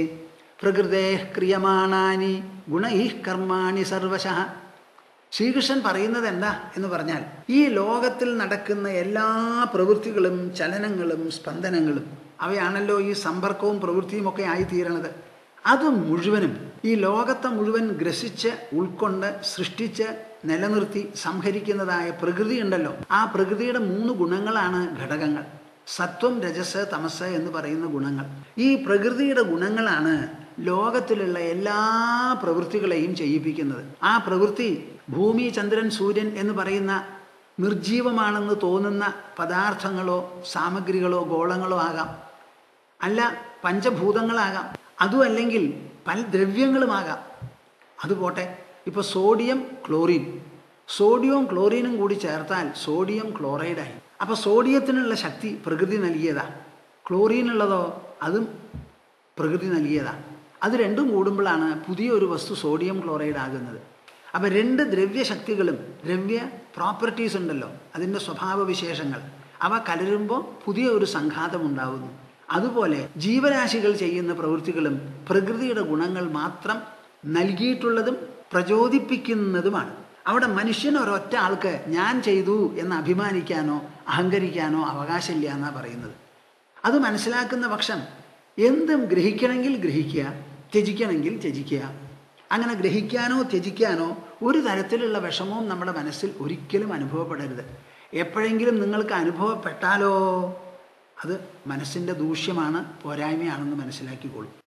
പ്രകൃതേ ക്രിയമാണാനി ഗുണൈ കർമാണി സർവശ ശ്രീകൃഷ്ണൻ പറയുന്നത് എന്താ എന്ന് പറഞ്ഞാൽ ഈ ലോകത്തിൽ നടക്കുന്ന എല്ലാ പ്രവൃത്തികളും ചലനങ്ങളും സ്പന്ദനങ്ങളും അവയാണല്ലോ ഈ സമ്പർക്കവും പ്രവൃത്തിയും ഒക്കെ ആയിത്തീരണത് അത് മുഴുവനും ഈ ലോകത്തെ മുഴുവൻ ഗ്രസിച്ച് ഉൾക്കൊണ്ട് സൃഷ്ടിച്ച് നിലനിർത്തി സംഹരിക്കുന്നതായ പ്രകൃതി ഉണ്ടല്ലോ ആ പ്രകൃതിയുടെ മൂന്ന് ഗുണങ്ങളാണ് ഘടകങ്ങൾ സത്വം രജസ് തമസ് എന്ന് പറയുന്ന ഗുണങ്ങൾ ഈ പ്രകൃതിയുടെ ഗുണങ്ങളാണ് ലോകത്തിലുള്ള എല്ലാ പ്രവൃത്തികളെയും ചെയ്യിപ്പിക്കുന്നത് ആ പ്രവൃത്തി ഭൂമി ചന്ദ്രൻ സൂര്യൻ എന്ന് പറയുന്ന നിർജീവമാണെന്ന് തോന്നുന്ന പദാർത്ഥങ്ങളോ സാമഗ്രികളോ ഗോളങ്ങളോ ആകാം അല്ല പഞ്ചഭൂതങ്ങളാകാം അതും അല്ലെങ്കിൽ പല ദ്രവ്യങ്ങളുമാകാം അതുപോട്ടെ ഇപ്പോൾ സോഡിയം ക്ലോറിൻ സോഡിയവും ക്ലോറിനും കൂടി ചേർത്താൽ സോഡിയം ക്ലോറൈഡായി അപ്പോൾ സോഡിയത്തിനുള്ള ശക്തി പ്രകൃതി നൽകിയതാ ക്ലോറിനുള്ളതോ അതും പ്രകൃതി നൽകിയതാ അത് രണ്ടും കൂടുമ്പോഴാണ് പുതിയൊരു വസ്തു സോഡിയം ക്ലോറൈഡ് ആകുന്നത് അപ്പം രണ്ട് ദ്രവ്യശക്തികളും ദ്രവ്യ പ്രോപ്പർട്ടീസ് ഉണ്ടല്ലോ അതിൻ്റെ സ്വഭാവ വിശേഷങ്ങൾ അവ കലരുമ്പോൾ പുതിയ ഒരു സംഘാതം ഉണ്ടാകുന്നു അതുപോലെ ജീവരാശികൾ ചെയ്യുന്ന പ്രവൃത്തികളും പ്രകൃതിയുടെ ഗുണങ്ങൾ മാത്രം നൽകിയിട്ടുള്ളതും പ്രചോദിപ്പിക്കുന്നതുമാണ് അവിടെ മനുഷ്യൻ ഒരൊറ്റ ആൾക്ക് ഞാൻ ചെയ്തു എന്ന് അഭിമാനിക്കാനോ അഹങ്കരിക്കാനോ അവകാശമില്ല എന്നാണ് പറയുന്നത് അത് മനസ്സിലാക്കുന്ന പക്ഷം എന്തും ഗ്രഹിക്കണമെങ്കിൽ ഗ്രഹിക്കുക ത്യജിക്കണമെങ്കിൽ ത്യജിക്കുക അങ്ങനെ ഗ്രഹിക്കാനോ ത്യജിക്കാനോ ഒരു തരത്തിലുള്ള വിഷമവും നമ്മുടെ മനസ്സിൽ ഒരിക്കലും അനുഭവപ്പെടരുത് എപ്പോഴെങ്കിലും നിങ്ങൾക്ക് അനുഭവപ്പെട്ടാലോ അത് മനസ്സിൻ്റെ ദൂഷ്യമാണ് പോരായ്മയാണെന്ന് മനസ്സിലാക്കിക്കോളൂ